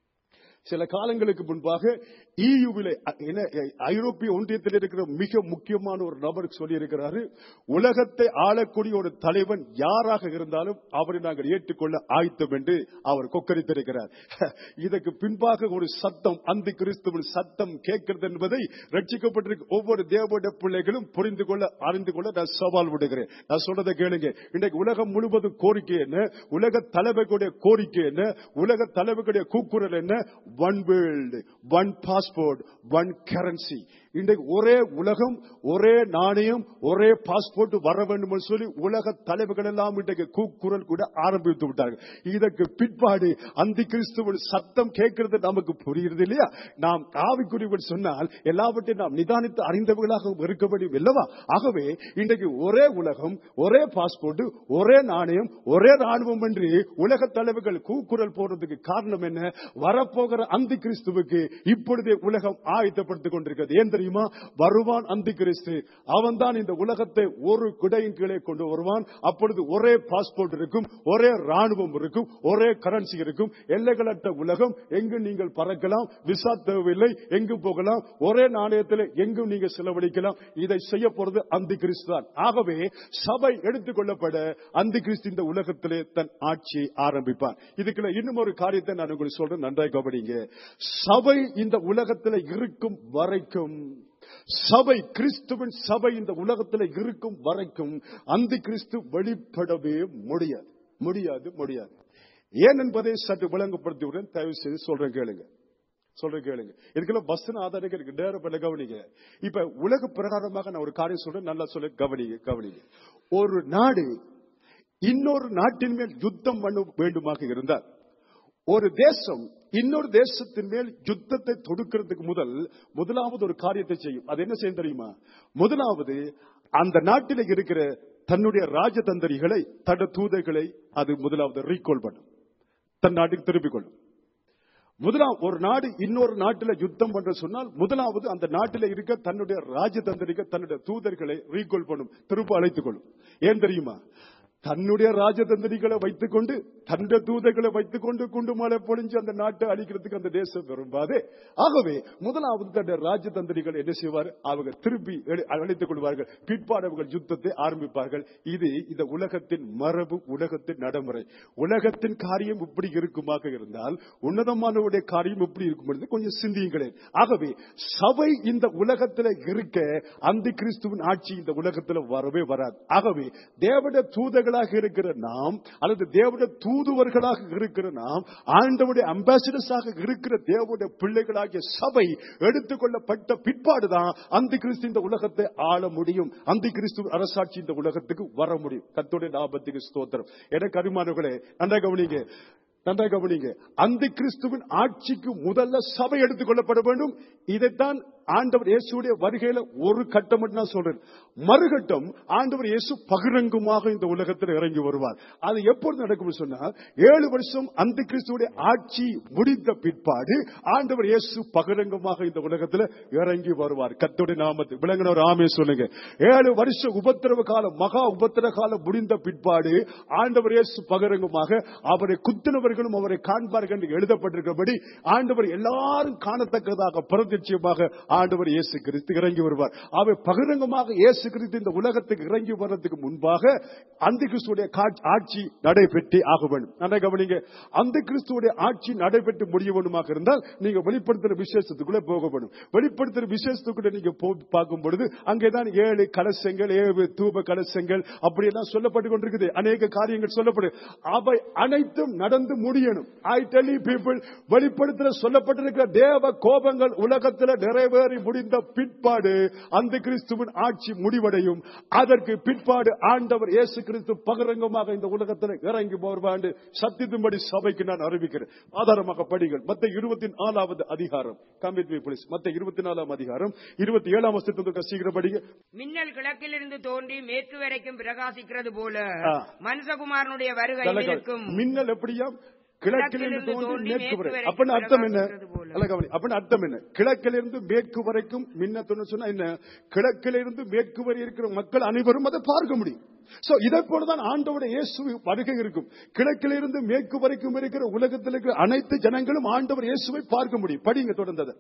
[SPEAKER 1] சில காலங்களுக்கு முன்பாக இயுவிலே ஐரோப்பிய ஒன்றியத்தில் இருக்கிற மிக முக்கியமான ஒரு நபர் சொல்லி இருக்கிறாரு உலகத்தை ஆளக்கூடிய ஒரு தலைவன் யாராக இருந்தாலும் அவரை நாங்கள் ஏற்றுக்கொள்ள ஆயத்தம் என்று அவர் கொக்கரித்திருக்கிறார் இதற்கு பின்பாக ஒரு சத்தம் அந்த கிறிஸ்துவின் சத்தம் கேட்கிறது என்பதை ரட்சிக்கப்பட்டிருக்க ஒவ்வொரு தேவனுடைய பிள்ளைகளும் புரிந்து கொள்ள அறிந்து கொள்ள நான் சவால் விடுகிறேன் நான் சொல்றதை கேளுங்க இன்றைக்கு உலகம் முழுவதும் கோரிக்கை என்ன உலக தலைவர்களுடைய கோரிக்கை என்ன உலக தலைவர்களுடைய கூக்குரல் என்ன one world one passport one currency இன்றைக்கு ஒரே உலகம் ஒரே நாணயம் ஒரே பாஸ்போர்ட் வர வேண்டும் என்று சொல்லி உலக தலைவர்கள் எல்லாம் இன்றைக்கு கூக்குரல் கூட ஆரம்பித்து விட்டார்கள் இதற்கு பிற்பாடு அந்த கிறிஸ்துவின் சத்தம் கேட்கிறது நமக்கு புரியுறது இல்லையா நாம் ஆவிக்குரியவன் சொன்னால் எல்லாவற்றையும் நாம் நிதானித்து அறிந்தவர்களாக இருக்க வேண்டும் இல்லவா ஆகவே இன்றைக்கு ஒரே உலகம் ஒரே பாஸ்போர்ட் ஒரே நாணயம் ஒரே ராணுவம் என்று உலக தலைவர்கள் கூக்குரல் போடுறதுக்கு காரணம் என்ன வரப்போகிற அந்த கிறிஸ்துவுக்கு இப்பொழுதே உலகம் ஆயத்தப்படுத்திக் கொண்டிருக்கிறது ஏன் தெரியுமா வருவான் அந்த கிறிஸ்து அவன் தான் இந்த உலகத்தை ஒரு குடையின் கீழே கொண்டு வருவான் அப்பொழுது ஒரே பாஸ்போர்ட் இருக்கும் ஒரே ராணுவம் இருக்கும் ஒரே கரன்சி இருக்கும் எல்லைகளற்ற உலகம் எங்கும் நீங்கள் பறக்கலாம் விசா தேவையில்லை எங்கும் போகலாம் ஒரே நாணயத்தில் எங்கும் நீங்க செலவழிக்கலாம் இதை செய்ய போறது அந்த கிறிஸ்து தான் ஆகவே சபை எடுத்துக்கொள்ளப்பட அந்த கிறிஸ்து இந்த உலகத்திலே தன் ஆட்சியை ஆரம்பிப்பார் இதுக்குள்ள இன்னும் ஒரு காரியத்தை நான் உங்களுக்கு சொல்றேன் நன்றாய் கவனிங்க சபை இந்த உலகத்தில் இருக்கும் வரைக்கும் சபை கிறிஸ்துவின் சபை இந்த உலகத்தில் இருக்கும் வரைக்கும் அந்த கிறிஸ்து வெளிப்படவே முடியாது முடியாது முடியாது ஏன் என்பதை சற்று விளங்கப்படுத்தியுடன் தயவு செய்து சொல்றேன் கேளுங்க சொல்றேன் கேளுங்க இதுக்கெல்லாம் பஸ் ஆதாரம் இருக்கு நேரம் பண்ண கவனிங்க இப்ப உலக பிரகாரமாக நான் ஒரு காரியம் சொல்றேன் நல்லா சொல்ல கவனிங்க கவனிங்க ஒரு நாடு இன்னொரு நாட்டின் மேல் யுத்தம் பண்ண வேண்டுமாக இருந்தால் ஒரு தேசம் இன்னொரு தேசத்தின் மேல் யுத்தத்தை தொடுக்கிறதுக்கு முதல் முதலாவது ஒரு காரியத்தை செய்யும் அது என்ன செய்யும் தெரியுமா முதலாவது அந்த நாட்டில் இருக்கிற தன்னுடைய ராஜதந்திரிகளை தட தூதைகளை அது முதலாவது ரீகால் பண்ணும் தன் நாட்டுக்கு திருப்பிக் கொள்ளும் முதலாம் ஒரு நாடு இன்னொரு நாட்டில் யுத்தம் பண்ற சொன்னால் முதலாவது அந்த நாட்டில் இருக்க தன்னுடைய ராஜதந்திரிக தன்னுடைய தூதர்களை ரீகால் பண்ணும் திரும்ப அழைத்துக் கொள்ளும் ஏன் தெரியுமா தன்னுடைய ராஜதந்திரிகளை வைத்துக் கொண்டு தன்னுடைய தூதர்களை வைத்துக் கொண்டு குண்டு மலை பொழிஞ்சு அந்த நாட்டை அழிக்கிறதுக்கு அந்த தேசம் விரும்பாதே ஆகவே முதலாவது தன்னுடைய ராஜதந்திரிகள் என்ன செய்வார் அவங்க திருப்பி எடு- அழைத்துக் கொள்வார்கள் பிற்பாடு அவர்கள் யுத்தத்தை ஆரம்பிப்பார்கள் இது இந்த உலகத்தின் மரபு உலகத்தின் நடைமுறை உலகத்தின் காரியம் இப்படி இருக்குமாக இருந்தால் உன்னதமானவருடைய காரியம் எப்படி இருக்கும் என்று கொஞ்சம் சிந்தியுங்களேன் ஆகவே சபை இந்த உலகத்தில் இருக்க அந்த கிறிஸ்துவின் ஆட்சி இந்த உலகத்தில் வரவே வராது ஆகவே தேவட தூதர்களாக இருக்கிற நாம் அல்லது தேவட தூதுவர்களாக இருக்கிற நாம் ஆண்டவுடைய அம்பாசிடர்ஸாக இருக்கிற தேவனுடைய பிள்ளைகளாகிய சபை எடுத்துக்கொள்ளப்பட்ட பிற்பாடுதான் அந்த கிறிஸ்து இந்த உலகத்தை ஆள முடியும் அந்த கிறிஸ்து அரசாட்சி இந்த உலகத்துக்கு வர முடியும் கத்தோடைய லாபத்துக்கு ஸ்தோத்திரம் எனக்கு அருமானவர்களே நன்றா கவனிங்க நன்றா கவனிங்க அந்த கிறிஸ்துவின் ஆட்சிக்கு முதல்ல சபை எடுத்துக்கொள்ளப்பட வேண்டும் இதைத்தான் ஆண்டவர் இயேசுடைய வருகையில ஒரு கட்டம் மட்டும் நான் சொல்றேன் மறுகட்டம் ஆண்டவர் இயேசு பகிரங்கமாக இந்த உலகத்தில் இறங்கி வருவார் அது எப்பொழுது நடக்கும் சொன்னால் ஏழு வருஷம் அந்த கிறிஸ்துடைய ஆட்சி முடிந்த பிற்பாடு ஆண்டவர் இயேசு பகிரங்கமாக இந்த உலகத்தில் இறங்கி வருவார் கத்தோடைய நாமத்தை விளங்கினவர் ஆமே சொல்லுங்க ஏழு வருஷம் உபத்திரவ காலம் மகா உபத்திர காலம் முடிந்த பிற்பாடு ஆண்டவர் இயேசு பகிரங்கமாக அவரை குத்தினவர்கள் காண்கிறவர்களும் அவரை காண்பார்கள் என்று எழுதப்பட்டிருக்கிறபடி ஆண்டவர் எல்லாரும் காணத்தக்கதாக பிரதிட்சியமாக ஆண்டவர் இயேசு கிறிஸ்து இறங்கி வருவார் அவை பகிரங்கமாக இயேசு கிறிஸ்து இந்த உலகத்துக்கு இறங்கி வர்றதுக்கு முன்பாக அந்த கிறிஸ்துடைய ஆட்சி நடைபெற்றே ஆக வேண்டும் நல்லா கவனிங்க அந்த கிறிஸ்துடைய ஆட்சி நடைபெற்று முடிய வேண்டுமாக இருந்தால் நீங்க வெளிப்படுத்துற விசேஷத்துக்குள்ள போக வேண்டும் வெளிப்படுத்துற விசேஷத்துக்குள்ள நீங்க போ- பார்க்கும் பொழுது அங்கேதான் ஏழு கலசங்கள் ஏழு தூப கலசங்கள் அப்படியெல்லாம் சொல்லப்பட்டு கொண்டிருக்குது அநேக காரியங்கள் சொல்லப்படு அவை அனைத்தும் நடந்து முடியணும் ஐ டெல் பீப்புள் வெளிப்படுத்துற சொல்லப்பட்டிருக்கிற தேவ கோபங்கள் உலகத்தில் நிறைவேறி முடிந்த பிற்பாடு அந்த கிறிஸ்துவின் ஆட்சி முடிவடையும் அதற்கு பிற்பாடு ஆண்டவர் இயேசு கிறிஸ்து பகிரங்கமாக இந்த உலகத்தில் இறங்கி வருவாண்டு சத்தியத்தின்படி சபைக்கு நான் அறிவிக்கிறேன் ஆதாரமாக படிகள் மத்த இருபத்தி நாலாவது அதிகாரம் கம்பித் போலீஸ் மத்த இருபத்தி நாலாம் அதிகாரம் இருபத்தி ஏழாம் வருஷத்துக்கு சீக்கிரம் படிங்க
[SPEAKER 2] மின்னல் கிழக்கிலிருந்து தோன்றி மேற்கு வரைக்கும் பிரகாசிக்கிறது போல
[SPEAKER 1] ஆ.
[SPEAKER 2] மனுஷகுமாரனுடைய வருகை
[SPEAKER 1] நல்ல
[SPEAKER 2] இருக்கும்
[SPEAKER 1] கவனி. மின்னல் எப்படியா கிழக்கிலிருந்து
[SPEAKER 2] கிழக்கிலிருந்து
[SPEAKER 1] தோன்றி
[SPEAKER 2] தோன்றி
[SPEAKER 1] மேற்கு வரை
[SPEAKER 2] மேற்கு
[SPEAKER 1] அப்படின்னு அர்த்தம் என்ன
[SPEAKER 2] பிரகாசிக்கிறது போல.
[SPEAKER 1] நல்ல கவனி அப்படின்னு அர்த்தம் என்ன கிழக்கிலிருந்து மேற்கு வரைக்கும் மின்னத்துன்னு சொன்னா என்ன கிழக்கிலிருந்து மேற்கு வரை இருக்கிற மக்கள் அனைவரும் அதை பார்க்க முடியும் சோ இதை போலதான் ஆண்டோட இயேசு வருகை இருக்கும் கிழக்கிலிருந்து மேற்கு வரைக்கும் இருக்கிற உலகத்தில் இருக்கிற அனைத்து ஜனங்களும் ஆண்டவர் இயேசுவை பார்க்க முடியும் படிங்க தொடர்ந்தது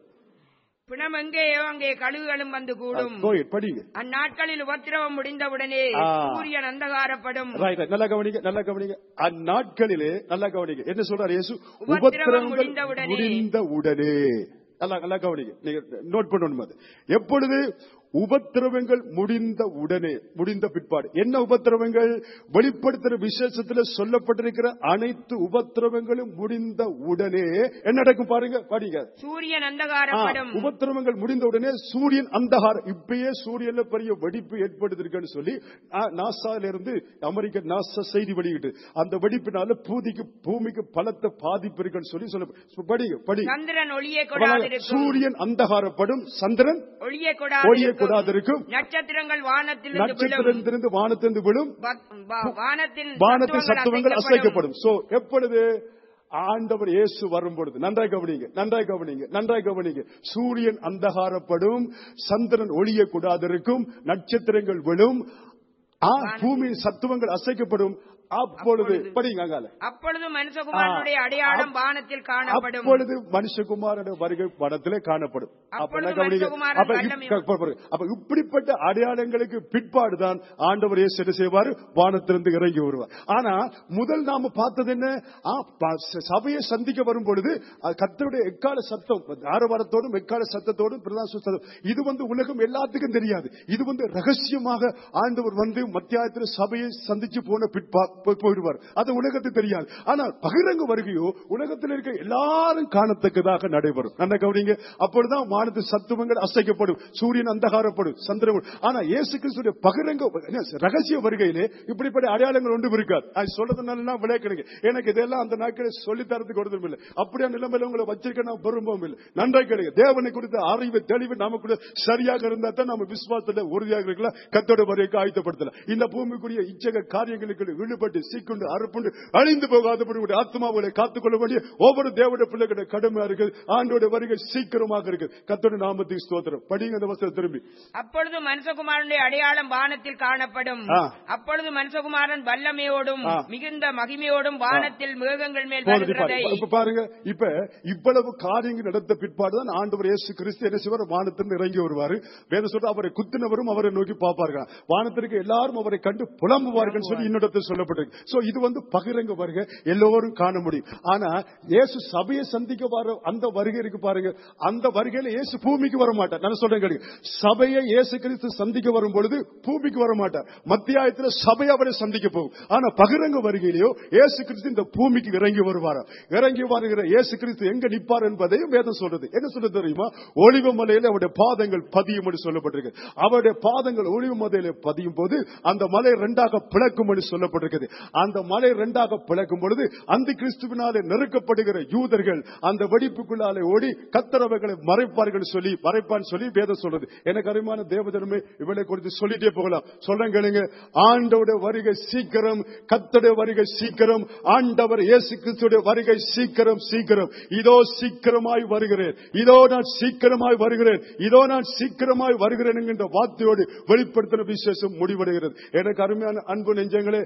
[SPEAKER 2] பிணம் எங்கேயோ அங்கே கழுகுகளும் வந்து கூடும்
[SPEAKER 1] கோயில் படிங்க
[SPEAKER 2] அந்நாட்களில் உபத்திரவம் முடிந்தவுடனே
[SPEAKER 1] ஆ.
[SPEAKER 2] சூரியன் அந்தகாரப்படும்
[SPEAKER 1] ரைட் நல்லா கவனிங்க நல்லா கவனிங்க அந்நாட்களிலே நல்லா கவனிங்க என்ன சொல்றாரு இயேசு
[SPEAKER 2] உபத்திரவம்
[SPEAKER 1] உபத்திரவங்கள்
[SPEAKER 2] முடிந்தவுடனே.
[SPEAKER 1] முடிந்த உடனே நல்லா நல்லா கவனிங்க நீங்க நோட் பண்ணணும் அது எப்பொழுது உபத்திரவங்கள் முடிந்த உடனே முடிந்த பிற்பாடு என்ன உபத்திரவங்கள் வெளிப்படுத்துற விசேஷத்துல சொல்லப்பட்டிருக்கிற அனைத்து உபத்திரவங்களும் முடிந்த உடனே என்ன நடக்கும் பாருங்க படிங்க
[SPEAKER 2] சூரியன்
[SPEAKER 1] ஆ,
[SPEAKER 2] அந்தகாரப்படும்
[SPEAKER 1] உபத்திரவங்கள் முடிந்த உடனே சூரியன் அந்தகாரம் இப்பயே சூரியன்ல பெரிய வெடிப்பு ஏற்படுத்திருக்குன்னு சொல்லி ஆ, நாசால இருந்து அமெரிக்க நாசா செய்தி வெளியிட்டு அந்த வெடிப்பினால பூதிக்கு பூமிக்கு பலத்த பாதிப்பு இருக்குன்னு சொல்லி சொல்ல படிங்க படி
[SPEAKER 2] சந்திரன் ஒளியை கொடாதிருக்கும்
[SPEAKER 1] சூரியன் அந்தகாரப்படும் சந்திரன்
[SPEAKER 2] ஒளியை
[SPEAKER 1] ஒளியை
[SPEAKER 2] கொடாதிருக்கும்
[SPEAKER 1] கொடாதிருக்கும்
[SPEAKER 2] நட்சத்திரங்கள் வானத்திலிருந்து விழும்
[SPEAKER 1] நட்சத்திரத்திலிருந்து வானத்திலிருந்து விழும்
[SPEAKER 2] பத்- வா- வானத்தின்
[SPEAKER 1] வானத்தின்
[SPEAKER 2] சத்துவங்கள்
[SPEAKER 1] சத்துவங்கள்
[SPEAKER 2] அசைக்கப்படும்.
[SPEAKER 1] அசைக்கப்படும் சோ எப்பொழுது ஆண்டவர் இயேசு வரும் பொழுது நன்றாய் கவனிங்க நன்றாய் கவனிங்க நன்றாய் கவனிங்க சூரியன் அந்தகாரப்படும் சந்திரன் ஒளிய கூடாதிருக்கும் நட்சத்திரங்கள் விழும் ஆ, பூமியின் சத்துவங்கள் அசைக்கப்படும் அப்பொழுது
[SPEAKER 2] அப்பொழுது.
[SPEAKER 1] படிங்க அங்கால
[SPEAKER 2] அப்பொழுது மனுஷகுமாரனுடைய
[SPEAKER 1] ஆ.
[SPEAKER 2] அடையாளம்
[SPEAKER 1] அப்-
[SPEAKER 2] வானத்தில் காணப்படும்
[SPEAKER 1] அப்பொழுது மனுஷகுமாரனுடைய வருகை படத்திலே காணப்படும் அப்ப
[SPEAKER 2] அப்பொழுது
[SPEAKER 1] என்ன கவனிங்க?
[SPEAKER 2] மனுஷகுமாரன்
[SPEAKER 1] அப்ப இப்-
[SPEAKER 2] வல்லமை
[SPEAKER 1] க- பாரு. அப்ப இப்படிப்பட்ட அடையாளங்களுக்கு பிற்பாடுதான் ஆண்டவர் இயேசு என்ன செய்வார் வானத்திலிருந்து இறங்கி வருவார் ஆனா முதல் நாம பார்த்தது என்ன ஆ, ப- ச- சபையை சந்திக்க வரும் பொழுது அஹ், கர்த்தருடைய எக்கால சத்தம் ஆரவாரத்தோடும் எக்கால சத்தத்தோடும் பிரதான சத்தம் இது வந்து உலகம் எல்லாத்துக்கும் தெரியாது இது வந்து ரகசியமாக ஆண்டவர் வந்து மத்தியாயத்தில் சபையை சந்திச்சு போன பிற்பா போ- போயிடுவார் அது உலகத்துக்கு தெரியாது ஆனால் பகிரங்க வருகையோ உலகத்தில் இருக்க எல்லாரும் காணத்தக்கதாக நடைபெறும் நல்ல கவனிங்க அப்பொழுதுதான் வானத்து சத்துவங்கள் அசைக்கப்படும் சூரியன் அந்தகாரப்படும் சந்திரன் ஆனா இயேசு கிறிஸ்துடைய பகிரங்க என்ன, ரகசிய வருகையிலே இப்படிப்பட்ட அடையாளங்கள் ஒன்றும் இருக்காது அது சொல்றதுனால விளையாடுங்க எனக்கு இதெல்லாம் அந்த நாட்களில் சொல்லி தரத்துக்கு ஒருத்தரும் இல்லை அப்படியா நிலைமையில உங்களை வச்சிருக்க நான் விரும்பவும் இல்லை நன்றாய் கிடையாது தேவனை குறித்த அறிவு தெளிவு நமக்குள்ள சரியாக இருந்தா தான் நம்ம விசுவாசத்துல உறுதியாக இருக்கலாம் கத்தோட வரைக்கும் ஆயத்தப்படுத்தலாம் இந்த பூமிக்குரிய இச்சக காரியங்களுக்கு ஈடுபட்டு சீக்குண்டு அறுப்புண்டு அழிந்து போகாதபடி உடைய ஆத்மாவுகளை காத்துக்கொள்ள வேண்டிய ஒவ்வொரு தேவட பிள்ளைகளுடைய கடமை இருக்குது ஆண்டோட வருகை சீக்கிரமாக இருக்கு கத்தோட நாமத்துக்கு ஸ்தோத்திரம் படிங்க அந்த வசனம் திரும்பி
[SPEAKER 2] அப்பொழுது மனுஷகுமாரனுடைய அடையாளம் வானத்தில் காணப்படும்
[SPEAKER 1] ஆ.
[SPEAKER 2] அப்பொழுது மனுஷகுமாரன் வல்லமையோடும்
[SPEAKER 1] ஆ.
[SPEAKER 2] மிகுந்த மகிமையோடும் வானத்தில் மேகங்கள் மேல்
[SPEAKER 1] போனது
[SPEAKER 2] வருகிறதை
[SPEAKER 1] பாரு. இப்ப பாருங்க இப்ப இவ்வளவு காரியங்கள் நடந்த பிற்பாடுதான் ஆண்டவர் இயேசு கிறிஸ்து என்ன செய்வார் வானத்திலிருந்து இறங்கி வருவாரு வேத சொல்ற அவரை குத்தினவரும் அவரை நோக்கி பார்ப்பார்கள் வானத்திற்கு எல்லாரும் அவரை கண்டு புலம்புவார்கள் சொல்லி இன்னொருத்தர் சொல்லப்பட்டிருக்கு சோ இது வந்து பகிரங்க வருகை எல்லோரும் காண முடியும் ஆனா இயேசு சபையை சந்திக்க வர அந்த வருகை இருக்கு பாருங்க அந்த வருகையில இயேசு பூமிக்கு வர மாட்டார் நான் சொல்றேன் கேளுங்க. சபையை இயேசு கிறிஸ்து சந்திக்க வரும் பொழுது பூமிக்கு வர மாட்டார் மத்தியாயத்துல சபை அவரை சந்திக்க போகும் ஆனா பகிரங்க வருகையிலேயோ இயேசு கிறிஸ்து இந்த பூமிக்கு இறங்கி வருவாரா இறங்கி வருகிற இயேசு கிறிஸ்து எங்க நிப்பார் என்பதையும் வேதம் சொல்றது என்ன சொல்றது தெரியுமா ஒளிவு மலையில அவருடைய பாதங்கள் பதியும் என்று சொல்லப்பட்டிருக்கு அவருடைய பாதங்கள் ஒளிவு மலையில பதியும் போது அந்த மலை ரெண்டாக பிளக்கும் என்று சொல்லப்பட்டிருக்கிறது அந்த மலை ரெண்டாக பிளக்கும் பொழுது அந்த கிறிஸ்துவினாலே நெருக்கப்படுகிற யூதர்கள் அந்த வெடிப்புக்குள்ளாலே ஓடி கத்தரவைகளை மறைப்பார்கள் சொல்லி மறைப்பான்னு சொல்லி வேதம் சொல்றது எனக்கு அருமையான தேவதனமே இவளை குறித்து சொல்லிட்டே போகலாம் சொல்றேன் கேளுங்க ஆண்டோட வருகை சீக்கிரம் கத்தோட வருகை சீக்கிரம் ஆண்டவர் இயேசு கிறிஸ்துடைய வருகை சீக்கிரம் சீக்கிரம் இதோ சீக்கிரமாய் வருகிறேன் இதோ நான் சீக்கிரமாய் வருகிறேன் இதோ நான் சீக்கிரமாய் வருகிறேன் என்கின்ற வார்த்தையோடு வெளிப்படுத்தின விசேஷம் முடிவடைகிறது எனக்கு அருமையான அன்பு நெஞ்சங்களே ஆண்டு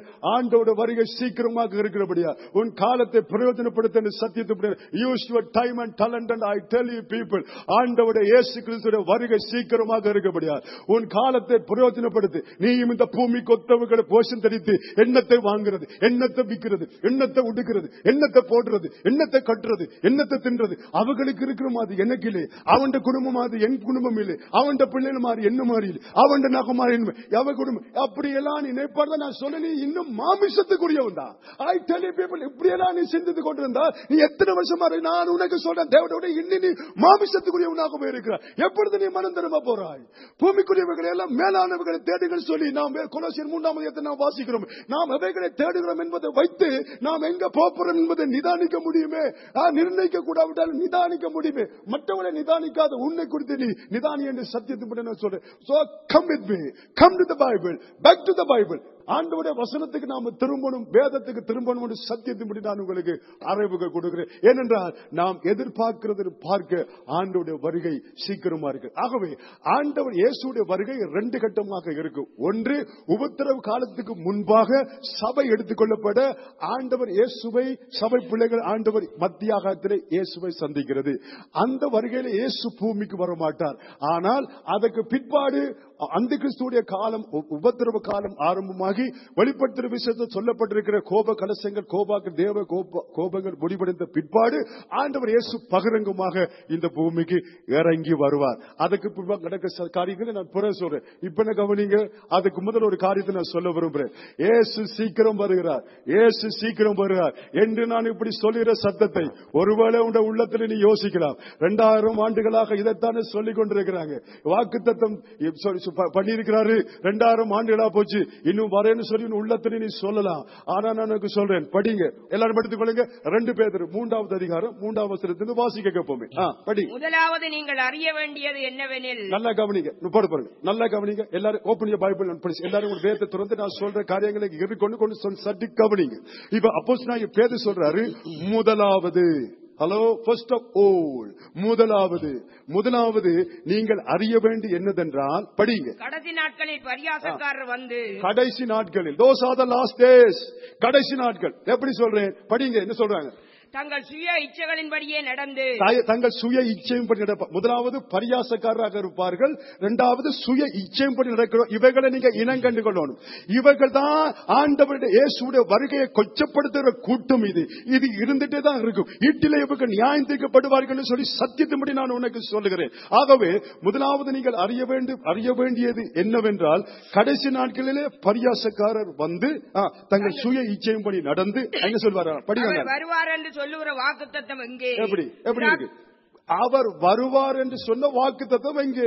[SPEAKER 1] ஆண்டோட வருகை சீக்கிரமாக இருக்கிறபடியா உன் காலத்தை பிரயோஜனப்படுத்த என்று சத்தியத்தை use your time and talent and I tell you people ஆண்டோட இயேசு கிறிஸ்துவோட வருகை சீக்கிரமாக இருக்கிறபடியா உன் காலத்தை பிரயோஜனப்படுத்து நீயும் இந்த பூமிக்கு ஒத்தவர்களை போஷம் தரித்து எண்ணத்தை வாங்குறது எண்ணத்தை விற்கிறது எண்ணத்தை உடுக்கிறது எண்ணத்தை போடுறது எண்ணத்தை கட்டுறது எண்ணத்தை தின்றது அவர்களுக்கு இருக்கிற மாதிரி எனக்கு இல்லை அவன் குடும்பம் மாதிரி என் குடும்பம் இல்லை அவன் பிள்ளைகள் மாதிரி என்ன மாதிரி இல்லை அவன் நகை மாதிரி என்ன அவ குடும்பம் அப்படியெல்லாம் நீ நினைப்பார்ல நான் சொல்ல நீ இன்னும் மாமிசத்துக்குரியவன் தான் ஐ டெல் பீப்புள் இப்படியெல்லாம் நீ சிந்தித்து கொண்டிருந்தா நீ எத்தனை வருஷமா இரு- நான் உனக்கு சொல்றேன் தேவனோட இன்னும் நீ மாமிசத்துக்குரியவனாக போயிருக்கிறாய் எப்பொழுது நீ மனம் திரும்ப போறாய் பூமிக்குரியவர்களை எல்லாம் மேலானவர்களை தேடுகள் சொல்லி நாம் கொலோசியர் மூன்றாம் அதிகாரத்தை நாம் வாசிக்கிறோம் நாம் எவைகளை தேடுகிறோம் என்பதை வைத்து நாம் எங்க போறோம் என்பதை நிதானிக்க முடியுமே ஆ, நிர்ணயிக்க கூடாவிட்டால் நிதானிக்க முடியுமே மற்றவரை நிதானிக்காத உன்னை குறித்து நீ நிதானி என்று சத்தியத்தை நான் சொல்றேன் so come with me come to the bible back to the bible ஆண்டவருடைய வசனத்துக்கு நாம திரும்பணும் வேதத்துக்கு திரும்பணும் என்று சத்தியத்தின்படி நான் உங்களுக்கு அறிவுகள் கொடுக்கிறேன் ஏனென்றால் நாம் எதிர்பார்க்கிறது பார்க்க ஆண்டவருடைய வருகை சீக்கிரமா இருக்கு ஆகவே ஆண்டவர் இயேசுடைய வருகை ரெண்டு கட்டமாக இருக்கும் ஒன்று உபத்திரவு காலத்துக்கு முன்பாக சபை எடுத்துக்கொள்ளப்பட ஆண்டவர் இயேசுவை சபை பிள்ளைகள் ஆண்டவர் மத்தியாகத்திலே இயேசுவை சந்திக்கிறது அந்த வருகையில இயேசு பூமிக்கு வர மாட்டார் ஆனால் அதற்கு பிற்பாடு அந்த கிறிஸ்துடைய காலம் உ- உபத்திரவ காலம் ஆரம்பமாகி வெளிப்படுத்துற விஷயத்தில் சொல்லப்பட்டிருக்கிற கோப கலசங்கள் கோபாக்கு தேவ கோப கோபங்கள் முடிவடைந்த பிற்பாடு ஆண்டவர் இயேசு பகிரங்கமாக இந்த பூமிக்கு இறங்கி வருவார் அதுக்கு பிற்பாடு நடக்க ச- காரியங்களை நான் பிறகு சொல்றேன் இப்ப என்ன கவனிங்க அதுக்கு முதல் ஒரு காரியத்தை நான் சொல்ல விரும்புறேன் இயேசு சீக்கிரம் வருகிறார் இயேசு சீக்கிரம் வருகிறார் என்று நான் இப்படி சொல்லுகிற சத்தத்தை ஒருவேளை உண்ட உள்ளத்தில் நீ யோசிக்கலாம் இரண்டாயிரம் ஆண்டுகளாக இதைத்தானே சொல்லிக் கொண்டிருக்கிறாங்க வாக்கு தத்தம் பண்ணியிருக்கிறாரு இரண்டாயிரம் ஆண்டுகளா போச்சு இன்னும் வரேன்னு சொல்லி உன் உள்ளத்துல நீ சொல்லலாம் ஆனா நான் உனக்கு சொல்றேன் படிங்க எல்லாரும் படித்துக் கொள்ளுங்க ரெண்டு பேர் மூன்றாவது அதிகாரம் மூன்றாவது வசனத்திலிருந்து வாசிக்க கேட்போமே ஆ, படி
[SPEAKER 2] முதலாவது நீங்கள் அறிய வேண்டியது என்னவெனில்
[SPEAKER 1] நல்லா கவனிங்க முப்பது பாருங்க நல்லா கவனிங்க எல்லாரும் ஓப்பன் பைபிள் படிச்சு எல்லாரும் உங்க வேதத்தை திறந்து நான் சொல்ற காரியங்களை இரு கொண்டு கொண்டு சொல்லி சட்டி கவனிங்க இப்ப அப்போஸ் நான் பேரு சொல்றாரு முதலாவது ஹலோ ஃபர்ஸ்ட் ஆஃப் all முதலாவது முதலாவது நீங்கள் அறிய வேண்டி என்னதென்றால் படிங்க
[SPEAKER 2] கடைசி நாட்களில் பரியாசக்காரர் வந்து
[SPEAKER 1] கடைசி நாட்களில் those are the last days கடைசி நாட்கள் எப்படி சொல்றேன் படிங்க என்ன சொல்றாங்க
[SPEAKER 2] தங்கள் சுய இச்சைகளின்படியே நடந்து
[SPEAKER 1] தாய- தங்கள் சுய இச்சையும் படி நடப்ப முதலாவது பரியாசக்காரராக இருப்பார்கள் இரண்டாவது சுய இச்சையும் படி நடக்கிறோம் இவைகளை நீங்க இனங்கண்டு கொள்ளணும் இவர்கள் தான் ஆண்டவருடைய இயேசுடைய வருகையை கொச்சப்படுத்துகிற கூட்டம் இது இது இருந்துட்டே தான் இருக்கும் வீட்டிலே இவர்கள் நியாயம் தீர்க்கப்படுவார்கள் என்று சொல்லி சத்தியத்தின்படி நான் உனக்கு சொல்லுகிறேன் ஆகவே முதலாவது நீங்கள் அறிய வேண்டும் அறிய வேண்டியது என்னவென்றால் கடைசி நாட்களிலே பரியாசக்காரர் வந்து ஆ, தங்கள் சுய இச்சையும் படி நடந்து என்ன சொல்வாரா
[SPEAKER 2] அவர்
[SPEAKER 1] படிவாங்க
[SPEAKER 2] வருவார் என்று சொல்லுகிற வாக்குத்தத்தம் எங்கே
[SPEAKER 1] எப்படி எப்படி இருக்கு அவர் வருவார் என்று சொன்ன வாக்கு தத்துவம் எங்கே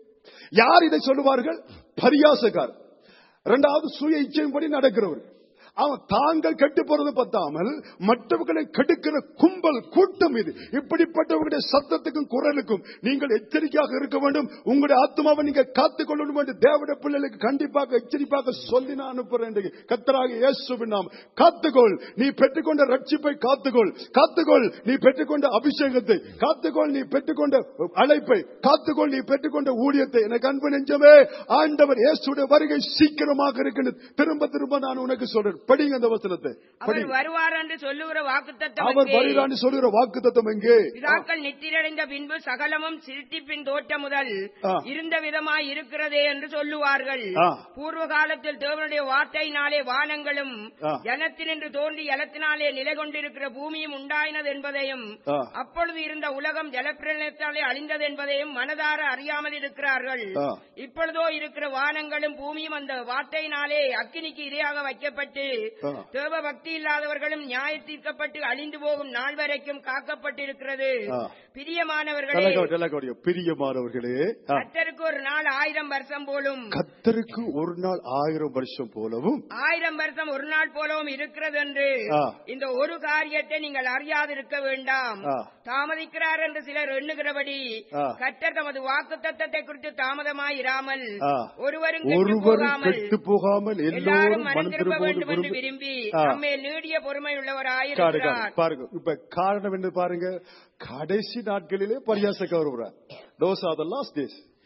[SPEAKER 1] யார் இதை சொல்லுவார்கள் பரியாசக்கார் இரண்டாவது சுய இச்சையின்படி நடக்கிறவர் அவன் தாங்கள் கெட்டு போறது பத்தாமல் மற்றவர்களை கெடுக்கிற கும்பல் கூட்டம் இது இப்படிப்பட்டவர்களுடைய சத்தத்துக்கும் குரலுக்கும் நீங்கள் எச்சரிக்கையாக இருக்க வேண்டும் உங்களுடைய ஆத்மாவை நீங்க காத்துக் கொள்ளணும் என்று தேவட பிள்ளைகளுக்கு கண்டிப்பாக எச்சரிப்பாக சொல்லி நான் அனுப்புறேன் இன்றைக்கு. கர்த்தராகிய இயேசுவின் நாம் காத்துக்கொள் நீ பெற்றுக்கொண்ட ரட்சிப்பை காத்துக்கொள் காத்துக்கொள் நீ பெற்றுக்கொண்ட அபிஷேகத்தை காத்துக்கொள் நீ பெற்றுக்கொண்ட அழைப்பை காத்துக்கொள் நீ பெற்றுக்கொண்ட ஊழியத்தை எனக்கு அன்பு நெஞ்சமே ஆண்டவர் இயேசுடைய வருகை சீக்கிரமாக இருக்கின்றது திரும்ப திரும்ப நான் உனக்கு சொல்றேன் படிங்க அந்த வசனத்தை
[SPEAKER 2] அவர்
[SPEAKER 1] படிங்க
[SPEAKER 2] வருவார் என்று சொல்லுகிற வாக்குத்தத்தம்
[SPEAKER 1] அவர்
[SPEAKER 2] எங்கே?
[SPEAKER 1] வருகிறான்னு சொல்லுகிற வாக்கு தத்துவம் எங்கே
[SPEAKER 2] பிதாக்கள் நித்திரடைந்த பின்பு சகலமும் சிருஷ்டிப்பின் தோற்றம் முதல்
[SPEAKER 1] ஆ.
[SPEAKER 2] இருந்த விதமாய் இருக்கிறதே என்று சொல்லுவார்கள்
[SPEAKER 1] ஆ.
[SPEAKER 2] பூர்வ காலத்தில் தேவனுடைய வார்த்தையினாலே வானங்களும்
[SPEAKER 1] ஆ.
[SPEAKER 2] ஜலத்தினின்று தோன்றி ஜலத்தினாலே நிலை கொண்டிருக்கிற பூமியும் உண்டாயினது என்பதையும்
[SPEAKER 1] ஆ.
[SPEAKER 2] அப்பொழுது இருந்த உலகம் ஜலப்பிரளயத்தாலே அழிந்தது என்பதையும் மனதார அறியாமல் இருக்கிறார்கள்
[SPEAKER 1] ஆ.
[SPEAKER 2] இப்பொழுதோ இருக்கிற வானங்களும் பூமியும் அந்த வார்த்தையினாலே அக்கினிக்கு இரையாக வைக்கப்பட்டு
[SPEAKER 1] ஆ.
[SPEAKER 2] தேவ பக்தி இல்லாதவர்களும் நியாய தீர்க்கப்பட்டு அழிந்து போகும் நாள் வரைக்கும் காக்கப்பட்டிருக்கிறது
[SPEAKER 1] ஆ.
[SPEAKER 2] பிரியமானவர்களே
[SPEAKER 1] நல்லா கவனி, நல்லா கவனிங்க. பிரியமானவர்களே ஆ.
[SPEAKER 2] கர்த்தருக்கு ஒரு நாள் ஆயிரம் வருஷம் போலும்
[SPEAKER 1] கத்தருக்கு ஒரு நாள் ஆயிரம் வருஷம் போலவும்
[SPEAKER 2] ஆயிரம் வருஷம் ஒரு நாள் போலவும் இருக்கிறது என்று
[SPEAKER 1] ஆ.
[SPEAKER 2] இந்த ஒரு காரியத்தை நீங்கள் அறியாதிருக்க வேண்டாம்
[SPEAKER 1] ஆ.
[SPEAKER 2] தாமதிக்கிறார் என்று சிலர் எண்ணுகிறபடி
[SPEAKER 1] ஆ.
[SPEAKER 2] கர்த்தர் தமது வாக்கு தத்தத்தை குறித்து தாமதமாயிராமல்
[SPEAKER 1] ஆ.
[SPEAKER 2] ஒருவரும் கெட்டுப்
[SPEAKER 1] ஒருவரும்
[SPEAKER 2] போகாமல்
[SPEAKER 1] கெட்டு போகாமல்
[SPEAKER 2] எல்லாரும்
[SPEAKER 1] எல்லோரும்
[SPEAKER 2] மனம்
[SPEAKER 1] மனம்
[SPEAKER 2] திரும்ப வேண்டும் என்று
[SPEAKER 1] திரும்ப
[SPEAKER 2] விரும்பி
[SPEAKER 1] ஆ.
[SPEAKER 2] நம்மை நீடிய பொறுமை
[SPEAKER 1] காடு,
[SPEAKER 2] உள்ளவராயிருக்கிறார்
[SPEAKER 1] காடு. பாருங்க இப்ப காரணம் என்ன பாருங்க கடைசி நாட்களிலே பரியாசக்க வருகிறார் those are the last days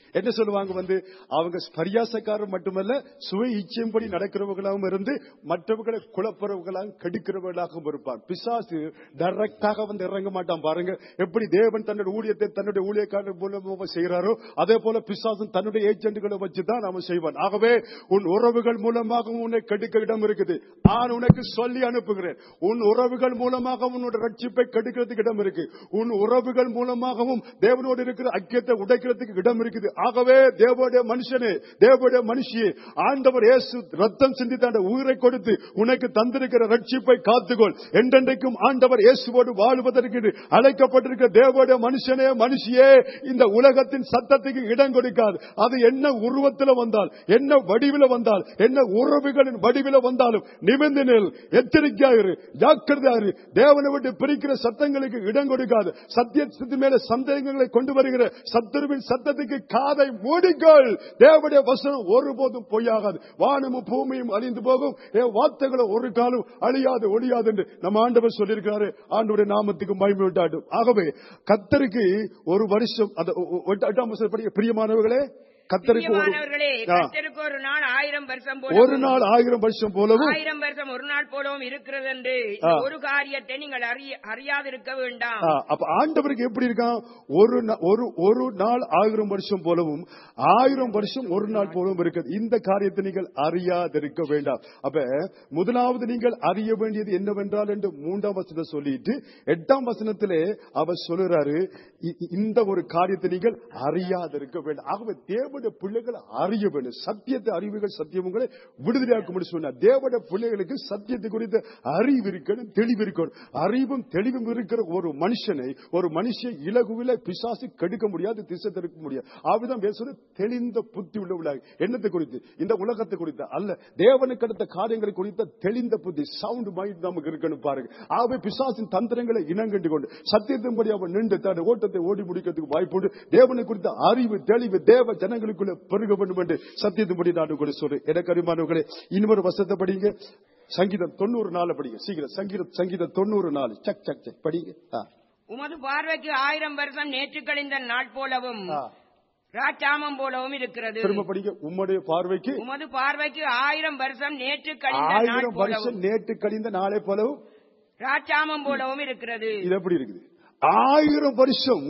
[SPEAKER 1] என்ன சொல்லுவாங்க வந்து அவங்க பரியாசக்காரர் மட்டுமல்ல சுவை இச்சையும்படி நடக்கிறவர்களாகவும் இருந்து மற்றவர்களை குழப்பறவர்களாகவும் கெடுக்கிறவர்களாகவும் இருப்பான் பிசாசு டைரக்டாக வந்து இறங்க மாட்டான் பாருங்க எப்படி தேவன் தன்னுடைய ஊழியத்தை தன்னுடைய ஊழியக்காரர் மூலமாக செய்கிறாரோ அதே போல பிசாசும் தன்னுடைய ஏஜென்ட்களை வச்சுதான் அவன் செய்வான் ஆகவே உன் உறவுகள் மூலமாக உன்னை கெடுக்க இடம் இருக்குது நான் உனக்கு சொல்லி அனுப்புகிறேன் உன் உறவுகள் மூலமாக உன்னோட ரட்சிப்பை கெடுக்கிறதுக்கு இடம் இருக்கு உன் உறவுகள் மூலமாகவும் தேவனோடு இருக்கிற ஐக்கியத்தை உடைக்கிறதுக்கு இடம் இருக்குது ஆகவே தேவனுடைய மனுஷனே தேவனுடைய மனுஷியே ஆண்டவர் இயேசு ரத்தம் சிந்தி தன்னுடைய உயிரை கொடுத்து உனக்கு தந்திருக்கிற ரட்சிப்பை காத்துக்கொள் என்றென்றைக்கும் ஆண்டவர் இயேசுவோடு வாழ்வதற்கு அழைக்கப்பட்டிருக்கிற தேவனுடைய மனுஷனே மனுஷியே இந்த உலகத்தின் சத்தத்துக்கு இடம் கொடுக்காது அது என்ன உருவத்தில் வந்தால் என்ன வடிவில் வந்தால் என்ன உறவுகளின் வடிவில் வந்தாலும் நிமிர்ந்து நில் எச்சரிக்கையாயிரு ஜாக்கிரதையாயிரு தேவனை விட்டு பிரிக்கிற சத்தங்களுக்கு இடம் கொடுக்காது சத்தியத்தின் மேல சந்தேகங்களை கொண்டு வருகிற சத்துருவின் சத்தத்துக்கு காதை மூடிக்கொள் தேவனுடைய வசனம் ஒருபோதும் பொய்யாகாது வானமும் பூமியும் அழிந்து போகும் என் வார்த்தைகளை ஒரு காலம் அழியாது ஒழியாது என்று நம்ம ஆண்டவர் சொல்லியிருக்கிறாரு ஆண்டவருடைய நாமத்துக்கு மகிமை உண்டாட்டும் ஆகவே கத்தருக்கு ஒரு வருஷம் அந்த ஒ- ஒ- எட்டாம் வசனம் படிக்க பிரியமானவர்களே கத்தருக்கு ஒரு
[SPEAKER 2] பிரியமானவர்களே
[SPEAKER 1] ஆ.
[SPEAKER 2] கர்த்தருக்கு ஒரு நாள் ஆயிரம் வருஷம்
[SPEAKER 1] ஒரு
[SPEAKER 2] போலவும்
[SPEAKER 1] நாள் ஆயிரம் வருஷம் போலவும்
[SPEAKER 2] ஆயிரம் வருஷம் ஒரு நாள் போலவும் இருக்கிறது என்று இந்த
[SPEAKER 1] ஆ.
[SPEAKER 2] ஒரு காரியத்தை நீங்கள் அறிய- அறியாதிருக்க வேண்டாம்
[SPEAKER 1] ஆ, அப்ப ஆண்டவருக்கு எப்படி இருக்கான் ஒரு நா- ஒரு ஒரு நாள் ஆயிரம் வருஷம் போலவும் ஆயிரம் வருஷம் ஒரு நாள் போலவும் இருக்குது இந்த காரியத்தை நீங்கள் அறியாதிருக்க வேண்டாம் அப்ப முதலாவது நீங்கள் அறிய வேண்டியது என்னவென்றால் என்று மூன்றாம் வசனத்தை சொல்லிட்டு எட்டாம் வசனத்திலே அவர் சொல்லுறாரு இ- இ- இந்த ஒரு காரியத்தை நீங்கள் அறியாதிருக்க வேண்டாம் ஆகவே தேவனுடைய பிள்ளைகள் அறிய வேண்டும் சத்தியத்தை அறிவுகள் சத்தியம் உங்களை விடுதலையாக்கும் சொன்னார் தேவனுடைய பிள்ளைகளுக்கு சத்தியத்தை குறித்த அறிவு இருக்கணும் தெளிவு இருக்கணும் அறிவும் தெளிவும் இருக்கிற ஒரு மனுஷனை ஒரு மனுஷன் இலகுவில பிசாசு கெடுக்க முடியாது திசை திருக்க முடியாது ஆவிதான் பேசுறது தெளிந்த புத்தி உள்ளவர்களாக என்னத்தை குறித்து இந்த உலகத்தை குறித்த அல்ல தேவனுக்கு அடுத்த காரியங்களை குறித்த தெளிந்த புத்தி சவுண்ட் மைண்ட் நமக்கு இருக்கணும் பாருங்க ஆகவே பிசாசின் தந்திரங்களை இனங்கண்டு கொண்டு சத்தியத்தின்படி அவன் நின்று தன் ஓட்டத்தை ஓடி முடிக்கிறதுக்கு வாய்ப்புண்டு தேவனை குறித்த அறிவு தெளிவு தேவ ஜனங்களுக்குள்ள பெருக வேண்டும் என்று சத்தியத்தின்படி நான் கூட சொல்றேன் எனக்கு அறிமானவர்களே இன்னொரு வசத்தை படிங்க சங்கீதம் தொண்ணூறு நாள் படிங்க சீக்கிரம் சங்கீதம் சங்கீதம் தொண்ணூறு நாள் சக் சக் சக் படிங்க ஆ,
[SPEAKER 2] உமது பார்வைக்கு ஆயிரம் வருஷம் நேற்று கழிந்த நாள் போலவும்
[SPEAKER 1] ஆ.
[SPEAKER 2] ராச்சாமம் போலவும் இருக்கிறது
[SPEAKER 1] திரும்ப படிங்க உம்முடைய பார்வைக்கு
[SPEAKER 2] உமது பார்வைக்கு ஆயிரம் வருஷம் நேற்று கழிந்த நாள்
[SPEAKER 1] ஆயிரம் வருஷம்
[SPEAKER 2] போலவும்
[SPEAKER 1] நேற்று கழிந்த நாளை போலவும்
[SPEAKER 2] ராச்சாமம் போலவும் இருக்கிறது
[SPEAKER 1] இது எப்படி இருக்குது ஆயிரம் வருஷம்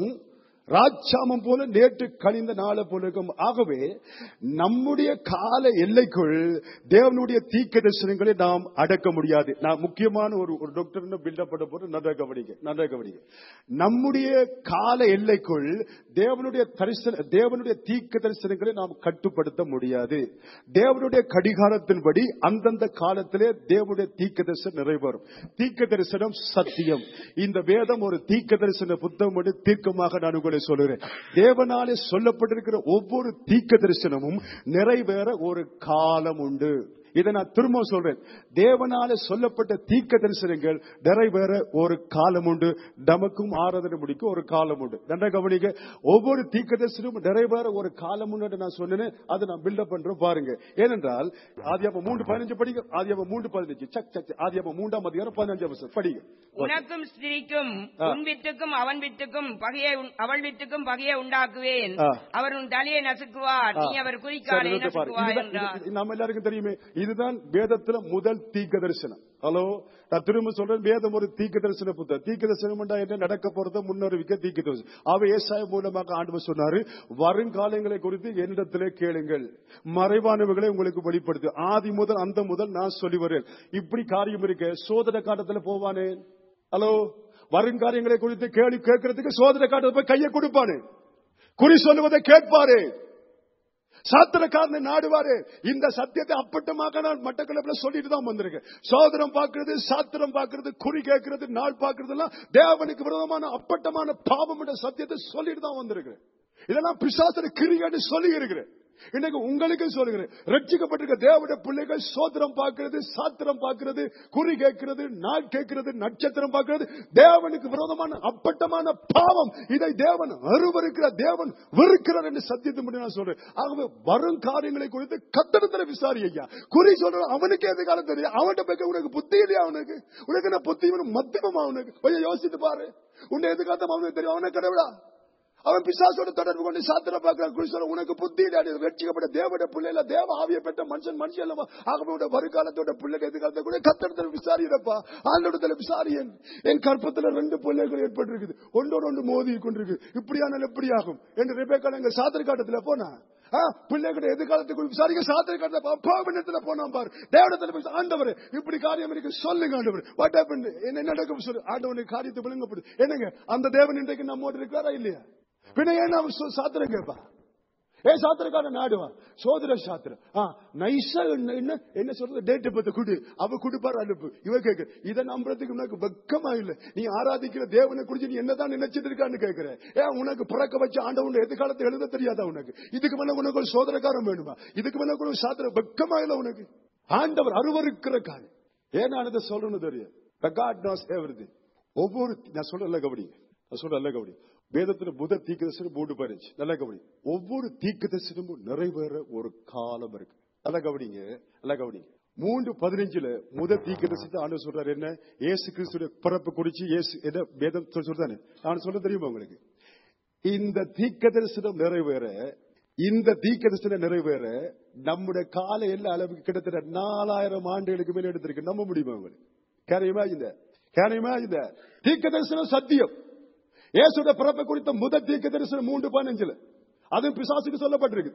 [SPEAKER 1] ராஜாமம் போல நேற்று கழிந்த நாளை போல இருக்கும் ஆகவே நம்முடைய கால எல்லைக்குள் தேவனுடைய தீக்க தரிசனங்களை நாம் அடக்க முடியாது நான் முக்கியமான ஒரு ஒரு டாக்டர் பில்டப் பண்ண போது நன்றா கவனிங்க நன்றா கவனிங்க நம்முடைய கால எல்லைக்குள் தேவனுடைய தரிசன தேவனுடைய தீக்க தரிசனங்களை நாம் கட்டுப்படுத்த முடியாது தேவனுடைய கடிகாரத்தின்படி அந்தந்த காலத்திலே தேவனுடைய தீக்க தரிசனம் நிறைவேறும் தீக்க தரிசனம் சத்தியம் இந்த வேதம் ஒரு தீக்க தரிசன புத்தகம் என்று தீர்க்கமாக நான் உங்களை சொல்லுகிறேன் தேவனாலே சொல்லப்பட்டிருக்கிற ஒவ்வொரு தீக்க தரிசனமும் நிறைவேற ஒரு காலம் உண்டு இதை நான் திரும்ப சொல்றேன் தேவனால சொல்லப்பட்ட தீக்க தரிசனங்கள் நிறைவேற ஒரு காலம் உண்டு நமக்கும் ஆராதனை முடிக்க ஒரு காலம் உண்டு நன்றா கவனிக்க ஒவ்வொரு தீக்க தரிசனமும் நிறைவேற ஒரு காலம் உண்டு நான் சொன்னேன் அதை நான் பில்டப் பண்றோம் பாருங்க ஏனென்றால் ஆதியாம மூன்று பதினஞ்சு படிங்க ஆதியாம மூன்று பதினஞ்சு சக் சக் ஆதியாம மூன்றாம் அதிகாரம் பதினஞ்சு வருஷம் படிங்க
[SPEAKER 2] உனக்கும் ஸ்திரீக்கும்
[SPEAKER 1] ஆ.
[SPEAKER 2] உன் வித்துக்கும் அவன் வித்துக்கும் பகையை உண்- அவள் வித்துக்கும் பகையை உண்டாக்குவேன்
[SPEAKER 1] ஆ.
[SPEAKER 2] அவர் உன் தலையை நசுக்குவார் நீ அவர் குறிக்காலை
[SPEAKER 1] சரி, இதை பாரு.
[SPEAKER 2] நசுக்குவாய்
[SPEAKER 1] இதுதான்
[SPEAKER 2] என்றார்
[SPEAKER 1] இது- நம்ம எல்லாருக்கும் தெரியுமே இதுதான் வேதத்துல முதல் தீக்க தரிசனம் ஹலோ நான் திரும்ப சொல்றேன் வேதம் ஒரு தீக்க தரிசன புத்தகம் தீக்க தரிசனம் என்றா என்ன நடக்க போறத முன்னறிவிக்க தீக்க தரிசனம் அவ ஏசாய மூலமாக ஆண்டவர் சொன்னாரு வருங்காலங்களை குறித்து என்னிடத்திலே கேளுங்கள் மறைவானவர்களை உங்களுக்கு வெளிப்படுத்து ஆதி முதல் அந்த முதல் நான் சொல்லி வருவேன் இப்படி காரியம் இருக்க சோதனை காட்டத்துல போவானே ஹலோ வருங்காரியங்களை குறித்து கேள்வி கேட்கறதுக்கு சோதனை காட்டத்துல போய் கையை கொடுப்பானே குறி சொல்லுவதை கேட்பாரு சாத்திரக்காரனை நாடுவாரு இந்த சத்தியத்தை அப்பட்டமாக நான் மட்டக்களப்புல சொல்லிட்டு தான் வந்திருக்கேன் சோதனம் பார்க்கிறது சாத்திரம் பார்க்கிறது குறி கேட்கிறது நாள் பார்க்கிறது எல்லாம் தேவனுக்கு விரோதமான அப்பட்டமான பாவம் என்ற சத்தியத்தை சொல்லிட்டு தான் வந்திருக்கிறேன் இதெல்லாம் பிசாசன கிரிகன்னு சொல்லி இருக்கிறேன் இன்னைக்கு உங்களுக்கு சொல்லுகிறேன் ரட்சிக்கப்பட்டிருக்க தேவனுடைய பிள்ளைகள் சோத்திரம் பார்க்கிறது சாத்திரம் பார்க்கிறது குறி கேட்கிறது நாள் கேட்கிறது நட்சத்திரம் பார்க்கிறது தேவனுக்கு விரோதமான அப்பட்டமான பாவம் இதை தேவன் அருவருக்கிற தேவன் வெறுக்கிறார் என்று சத்தியத்தை மட்டும் நான் சொல்றேன் ஆகவே வரும் காரியங்களை குறித்து கத்தனத்துல விசாரி ஐயா குறி சொல்ற அவனுக்கு எது காலம் தெரியும் அவன்கிட்ட போய் உனக்கு புத்தி இல்லையா அவனுக்கு உனக்கு என்ன புத்தி இவனு மத்தியமா அவனுக்கு கொஞ்சம் யோசித்து பாரு உன்னை எதுக்காத்த அவனுக்கு தெரியும் அவனை கடவுளா அவன் பிசாசோட தொடர்பு கொண்டு சாத்திர பார்க்கிறான் குறிச்சு உனக்கு புத்தி இல்லாது ரட்சிக்கப்பட்ட தேவட பிள்ளைல தேவ ஆவிய பெற்ற மனுஷன் மனுஷன் அல்லவா ஆகவே வருகாலத்தோட பிள்ளை எதிர்காலத்தை கூட கத்தடத்துல விசாரிடப்பா ஆண்டோடத்துல விசாரியன் என் கற்பத்துல ரெண்டு பிள்ளைகள் ஏற்பட்டிருக்குது ஒன்றோட ஒன்று மோதி கொண்டிருக்கு இப்படியானால் எப்படி ஆகும் என்று ரெபேக்கால எங்க சாத்திர காட்டத்துல போனா ஆ, பிள்ளைகளுடைய எதிர்காலத்துக்குள் விசாரிக்க சாத்திர காட்டத்துல அப்பாவினத்துல போனா பாரு தேவடத்துல போய் ஆண்டவர் இப்படி காரியம் இருக்கு சொல்லுங்க ஆண்டவர் வாட் ஹேப்பன் என்ன நடக்கும் சொல்லு ஆண்டவனுக்கு காரியத்தை விளங்கப்படுது என்னங்க அந்த தேவன் இன்றைக்கு நம்மோடு இருக்கிறாரா இல்லையா பின்ன ஏன் அவன் சொ- சாத்திரம் கேட்பா ஏன் சாத்திரக்கார நாடுவா சோதர சாத்திரம் ஆ நைஸா என்ன என்ன என்ன சொல்றது டேட் பத்த குடு அவ குடுப்பாரு அனுப்பு இவ கேக்கு இதை நம்புறதுக்கு உனக்கு வெக்கமா இல்ல நீ ஆராதிக்கிற தேவனை குறிச்சு நீ என்னதான் நினைச்சிட்டு இருக்கான்னு கேக்குற ஏன் உனக்கு பிறக்க வச்ச ஆண்டவன் எதிர்காலத்தை எழுத தெரியாதா உனக்கு இதுக்கு மேல உனக்கு ஒரு சோதரக்காரன் வேணுமா இதுக்கு மேல ஒரு சாத்திரம் வெக்கமா இல்ல உனக்கு ஆண்டவர் அருவருக்கிற காரியம் ஏன் நான் இதை சொல்லணும் தெரியும் God knows everything. ஒவ்வொரு நான் சொல்றல கபடி நான் சொல்றல கபடி வேதத்துல புத தீக்கதரிசனம் மூன்று பேருச்சு நல்ல கபடி ஒவ்வொரு தீக்கதரிசனமும் நிறைவேற ஒரு காலம் இருக்கு நல்ல கபடிங்க நல்ல கபடிங்க மூன்று பதினஞ்சுல முத தீக்கதரிசனத்தை ஆண்டு சொல்றாரு என்ன இயேசு கிறிஸ்துடைய பிறப்பு குறிச்சு இயேசு என்ன வேதம் சொல்~ சொல்றானே நான் சொல்ல தெரியுமா உங்களுக்கு இந்த தீக்க தரிசனம் நிறைவேற இந்த தீக்க தரிசனம் நிறைவேற நம்முடைய கால எல்லா அளவுக்கு கிட்டத்தட்ட நாலாயிரம் ஆண்டுகளுக்கு மேல எடுத்திருக்கு நம்ப முடியுமா உங்களுக்கு கேனையுமா இந்த கேனையுமா இந்த தீக்க தரிசனம் சத்தியம் இயேசுடைய பிறப்பை குறித்த முதல் தீக்க தரிசனம் மூன்று பதினஞ்சுல அதுவும் பிசாசுக்கு சொல்லப்பட்டிருக்கு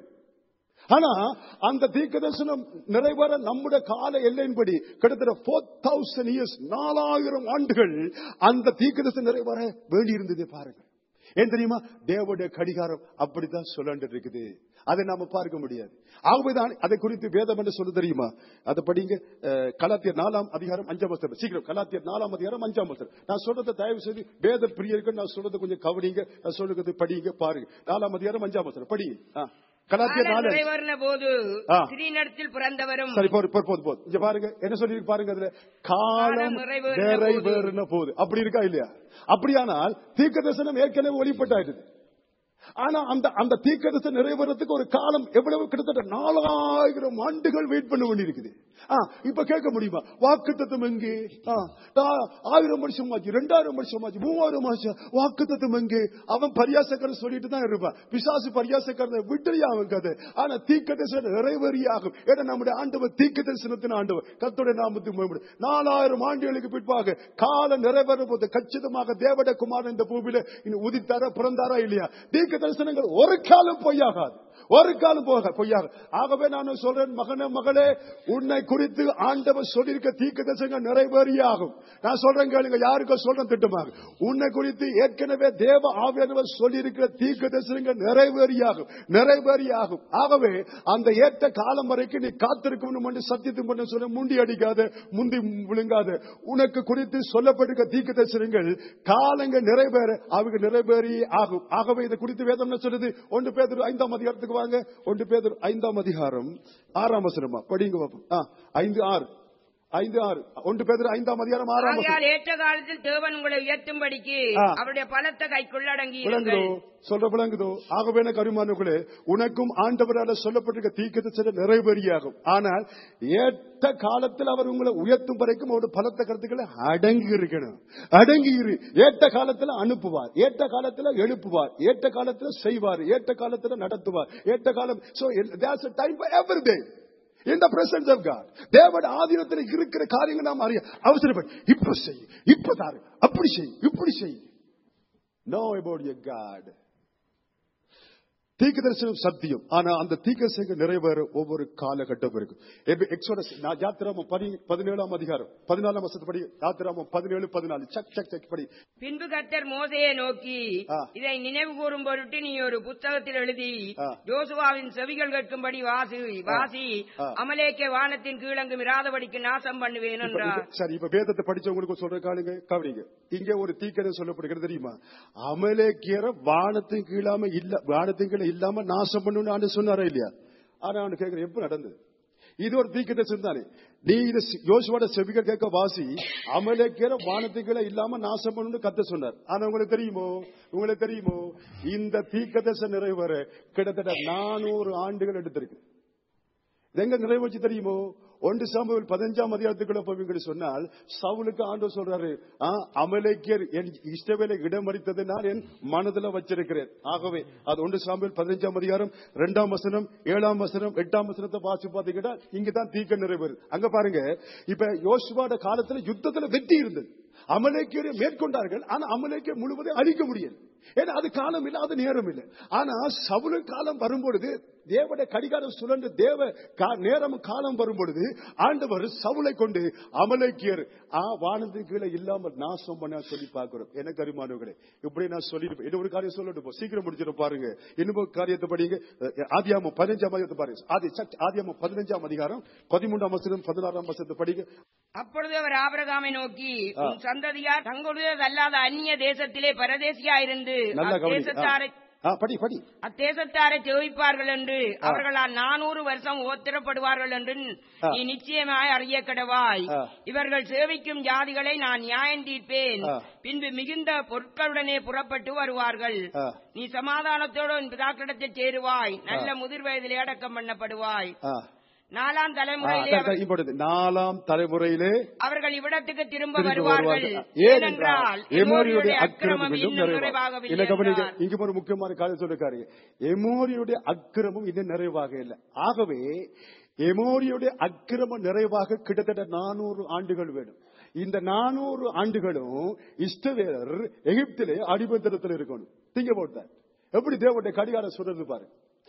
[SPEAKER 1] ஆனா அந்த தீர்க்க தரிசனம் நிறைவேற நம்முடைய கால எல்லையின்படி கிட்டத்தட்ட ஃபோர் தௌசண்ட் இயர்ஸ் நாலாயிரம் ஆண்டுகள் அந்த தீர்க்க தரிசனம் நிறைவேற வேண்டி இருந்தது பாருங்க ஏன் தெரியுமா தேவனுடைய கடிகாரம் அப்படித்தான் சொல்லண்டு இருக்குது அதை நாம பார்க்க முடியாது ஆகவேதான் அதை குறித்து வேதம் என்று சொல்ல தெரியுமா அதை படிங்க அஹ், கலாத்தியர் நாலாம் அதிகாரம் அஞ்சாம் வசனம் சீக்கிரம் கலாத்தியர் நாலாம் அதிகாரம் அஞ்சாம் வசனம் நான் சொல்றதை தயவு செய்து வேத பிரியருக்கு நான் சொல்றதை கொஞ்சம் கவனிங்க நான் சொல்றது படிங்க பாருங்க நாலாம் அதிகாரம் அஞ்சாம் வசனம் படிங்க ஆ. கலாத்தியர்
[SPEAKER 2] காலம்
[SPEAKER 1] நாலு
[SPEAKER 2] நிறைவேறின போது
[SPEAKER 1] ஆ.
[SPEAKER 2] ஸ்ரீநடத்தில் பிறந்தவரும்
[SPEAKER 1] சரி போது போது போது போது இங்க பாருங்க என்ன சொல்லி பாருங்க அதுல காலம்
[SPEAKER 2] காலம் நிறைவேறின
[SPEAKER 1] நிறைவேறின போது அப்படி இருக்கா இல்லையா அப்படியானால் தீர்க்க தரிசனம் ஏற்கனவே ஒளிப்பட்டாயிடுது ஆனா அந்த அந்த தீர்க்க தரிசனம் நிறைவேறதுக்கு ஒரு காலம் எவ்வளவு கிட்டத்தட்ட நாலாயிரம் ஆண்டுகள் வெயிட் பண்ண வேண்டியிருக்குது ஆ, இப்ப கேட்க முடியுமா வாக்கு தத்துவம் எங்கே ஆ, ஆ, ஆயிரம் வருஷம் ஆச்சு ரெண்டாயிரம் வருஷம் ஆச்சு மூவாயிரம் ஆச்சு வாக்கு தத்துவம் எங்கே அவன் பரியாசக்காரன் சொல்லிட்டு தான் இருப்பான் பிசாசு பரியாசக்காரன் விட்டுறியா அவன் கதை ஆனா தீக்க தரிசனம் நிறைவேறியாகும் ஏன்னா நம்முடைய ஆண்டவர் தீக்க தரிசனத்தின் ஆண்டவர் கத்தோட நாமத்துக்கு மேம்படும் நாலாயிரம் ஆண்டுகளுக்கு பிற்பாக காலம் நிறைவேற போது கச்சிதமாக தேவட குமாரன் இந்த பூமியில இன்னும் உதித்தாரா பிறந்தாரா இல்லையா தீக்க தரிசனங்கள் ஒரு காலம் பொய்யாகாது ஒரு காலம் போக பொய்யாக ஆகவே நான் சொல்றேன் மகனே மகளே உன்னை குறித்து ஆண்டவர் சொல்லியிருக்க தீக்க தரிசனங்கள் நிறைவேறியாகும் நான் சொல்றேன் கேளுங்க யாருக்கோ சொல்றேன் திட்டமாக உன்னை குறித்து ஏற்கனவே தேவ ஆவியானவர் சொல்லியிருக்கிற தீக்க தரிசனங்கள் நிறைவேறியாகும் நிறைவேறியாகும் ஆகவே அந்த ஏற்ற காலம் வரைக்கும் நீ காத்திருக்கணும் என்று சத்தியத்தின் பண்ண சொல்ல முண்டி அடிக்காத முந்தி விழுங்காத உனக்கு குறித்து சொல்லப்பட்டிருக்க தீக்க தரிசனங்கள் காலங்கள் நிறைவேற அவங்க நிறைவேறி ஆகும் ஆகவே இதை குறித்து வேதம் என்ன சொல்லுது ஒன்று பேதர் ஐந்தாம் அதிகாரத்துக்கு வாங்க ஒன்று பேதர் ஐந்தாம் அதிகாரம் ஆறாம் வசனமா படிங்க பாப்போம் ஆ, ஐந்து ஆறு ஐந்து ஆறு ஒன்று பேதர் ஐந்தாம் அதிகாரம் ஆறாம் வசனம்
[SPEAKER 2] ஆகையால் ஏற்ற காலத்தில் தேவன் உங்களை உயர்த்தும்படிக்கு
[SPEAKER 1] ஆ.
[SPEAKER 2] அவருடைய பலத்த கைக்குள்ளடங்கி
[SPEAKER 1] விளங்குதோ சொல்ற விளங்குதோ ஆகவே எனக்கு அருமானவர்களே உனக்கும் ஆண்டவரால சொல்லப்பட்டிருக்க தீக்கத்தை சில நிறைவேறியாகும் ஆனால் ஏற்ற காலத்தில் அவர் உங்களை உயர்த்தும் வரைக்கும் அவருடைய பலத்த கருத்துக்களை அடங்கி இருக்கணும் அடங்கி இரு ஏற்ற காலத்துல அனுப்புவார் ஏற்ற காலத்துல எழுப்புவார் ஏற்ற காலத்துல செய்வார் ஏற்ற காலத்துல நடத்துவார் ஏற்ற காலம் so there's time for everyday in the presence of God தேவன் ஆதீனத்தில் இருக்கிற காரியங்கள் நாம் அறிய அவசரப்பட்டு இப்ப செய் இப்ப தாரு அப்படி செய் இப்படி செய் know about your God. தீர்க்க தரிசனம் சத்தியம் ஆனா அந்த தீர்க்க தரிசனம் நிறைவேற ஒவ்வொரு காலகட்டம் இருக்கும் எப்ப- எக்ஸோடஸ் நான் யாத்திராமம் பதி- பதினேழாம் அதிகாரம் பதினாலாம் வருஷத்து படி யாத்திராமம் பதினேழு பதினாலு சக் சக் சக் படி
[SPEAKER 2] பின்பு கர்த்தர் மோசையை நோக்கி
[SPEAKER 1] ஆ.
[SPEAKER 2] இதை நினைவு கூறும் பொருட்டு நீ ஒரு புத்தகத்தில் எழுதி
[SPEAKER 1] ஆ.
[SPEAKER 2] யோசுவாவின் செவிகள் கேட்கும்படி வாசி வாசி
[SPEAKER 1] ஆ.
[SPEAKER 2] அமலேக்கே வானத்தின் கீழங்கும் இராதபடிக்கு நாசம் பண்ணுவேன்
[SPEAKER 1] இப்ப-
[SPEAKER 2] என்றார்
[SPEAKER 1] இப்ப- சரி இப்ப வேதத்தை படிச்சவங்களுக்கு சொல்ற காலுங்க கவனிங்க இங்க ஒரு தீக்கதை சொல்லப்படுகிறது தெரியுமா அமலேக்கியர வானத்தின் கீழாம இல்ல வானத்தின் கீழே இல்லாம நாசம் பண்ணணும்னு ஆண்டு சொன்னாரா இல்லையா ஆனா அவனு கேட்கிறேன் எப்ப நடந்தது இது ஒரு தீக்கத்தை சொன்னானே நீ இது யோசுவோட செவிகள் கேட்க வாசி அமலேக்கியர வானத்தின் கீழே இல்லாம நாசம் பண்ணணும்னு கத்த சொன்னார் ஆனா உங்களுக்கு தெரியுமோ உங்களுக்கு தெரியுமோ இந்த தீக்கதச நிறைவேற கிட்டத்தட்ட நானூறு ஆண்டுகள் எடுத்திருக்கு இது எங்க நிறைவேற்றி தெரியுமோ ஒன்று சாமுவேல் பதினஞ்சாம் அதிகாரத்துக்குள்ள போவீங்கன்னு சொன்னால் சவுலுக்கு ஆண்டவர் சொல்றாரு "ஆ, அமலேக்கியர் என் இஷ்டவேலை இடமறித்தது நான் என் மனதுல வச்சிருக்கிறேன் ஆகவே அது ஒன்று சாமுவேல் பதினஞ்சாம் அதிகாரம் இரண்டாம் வசனம் ஏழாம் வசனம் எட்டாம் வசனத்தை வாசி பாத்தீங்கன்னா இங்கதான் தீக்க நிறைவேறு அங்க பாருங்க இப்ப யோசுவாட காலத்துல யுத்தத்துல வெற்றி இருந்தது அமலேக்கியரை மேற்கொண்டார்கள் ஆனா அமலேக்கியர் முழுவதும் அழிக்க முடியல ஏன்னா அது காலம் இல்ல அது நேரம் இல்லை ஆனா சவுலு காலம் வரும்பொழுது தேவட கடிகாரம் சுழன்று தேவ கா- நேரம் காலம் வரும்பொழுது ஆண்டவர் சவுலை கொண்டு அமலேக்கியர் ஆ வானத்துக்கு கீழே இல்லாமல் நாசம் பண்ண சொல்லி பார்க்கிறோம் எனக்கு அருமானவர்களே இப்படி நான் சொல்லிருப்பேன் இன்னும் ஒரு காரியம் சொல்லட்டு போ சீக்கிரம் முடிச்சிட பாருங்க இன்னும் ஒரு காரியத்தை படிங்க ஆதியாம பதினஞ்சாம் அதிகாரத்தை பாருங்க ஆதி சட் ஆதியாம பதினஞ்சாம் அதிகாரம் பதிமூன்றாம் வசனம் பதினாறாம் வசனத்தை படிங்க
[SPEAKER 2] அப்பொழுது அவர் ஆபிரகாமை நோக்கி
[SPEAKER 1] ஆ.
[SPEAKER 2] உன் சந்ததியார் தங்களுடையதல்லாத அந்நிய தேசத்திலே பரதேசியாயிருந்து
[SPEAKER 1] நல்லா கவனி
[SPEAKER 2] அத்தேசத்தாரை
[SPEAKER 1] ஆ, படி படி
[SPEAKER 2] அத்தேசத்தாரை ஜெயிப்பார்கள் என்று அவர்களால் நானூறு வருஷம் ஓத்திரப்படுவார்கள் என்று
[SPEAKER 1] ஆ.
[SPEAKER 2] நீ நிச்சயமாய் அறிய கடவாய்
[SPEAKER 1] ஆ.
[SPEAKER 2] இவர்கள் சேவிக்கும் ஜாதிகளை நான் நியாயம் தீர்ப்பேன்
[SPEAKER 1] ஆ.
[SPEAKER 2] பின்பு மிகுந்த பொருட்களுடனே புறப்பட்டு வருவார்கள்
[SPEAKER 1] ஆ.
[SPEAKER 2] நீ சமாதானத்தோடு உன் பிதாக்களிடத்தில் சேருவாய் நல்ல முதிர் வயதிலே அடக்கம் பண்ணப்படுவாய்
[SPEAKER 1] ஆ.
[SPEAKER 2] நாலாம்
[SPEAKER 1] ஆ,
[SPEAKER 2] தலைமுறையிலே
[SPEAKER 1] அதான்
[SPEAKER 2] அவர்-
[SPEAKER 1] இப்பொழுது நாலாம் தலைமுறையிலே
[SPEAKER 2] அவர்கள் இவ்விடத்துக்கு திரும்ப
[SPEAKER 1] திரும்பி
[SPEAKER 2] வருவார்கள்
[SPEAKER 1] வருவார்கள்.
[SPEAKER 2] ஏனென்றால் எமோரியுடைய அக்கிரமம் இன்னும்
[SPEAKER 1] இல்ல
[SPEAKER 2] நிறைவாகவில்லை
[SPEAKER 1] கவனிங்க
[SPEAKER 2] என்றார்.
[SPEAKER 1] இங்க ஒரு முக்கியமான காரியம் சொல்லிருக்காரு எமோரியுடைய அக்கிரமம் இன்னும் நிறைவாக இல்லை ஆகவே எமோரியுடைய அக்கிரமம் நிறைவாக கிட்டத்தட்ட நானூறு ஆண்டுகள் வேணும் இந்த நானூறு ஆண்டுகளும் இஷ்டவேலர் எகிப்திலே அடிபத்திரத்தில் இருக்கணும் திங்க போட்ட எப்படி தேவனுடைய கடிகாரம் சொல்றது பாரு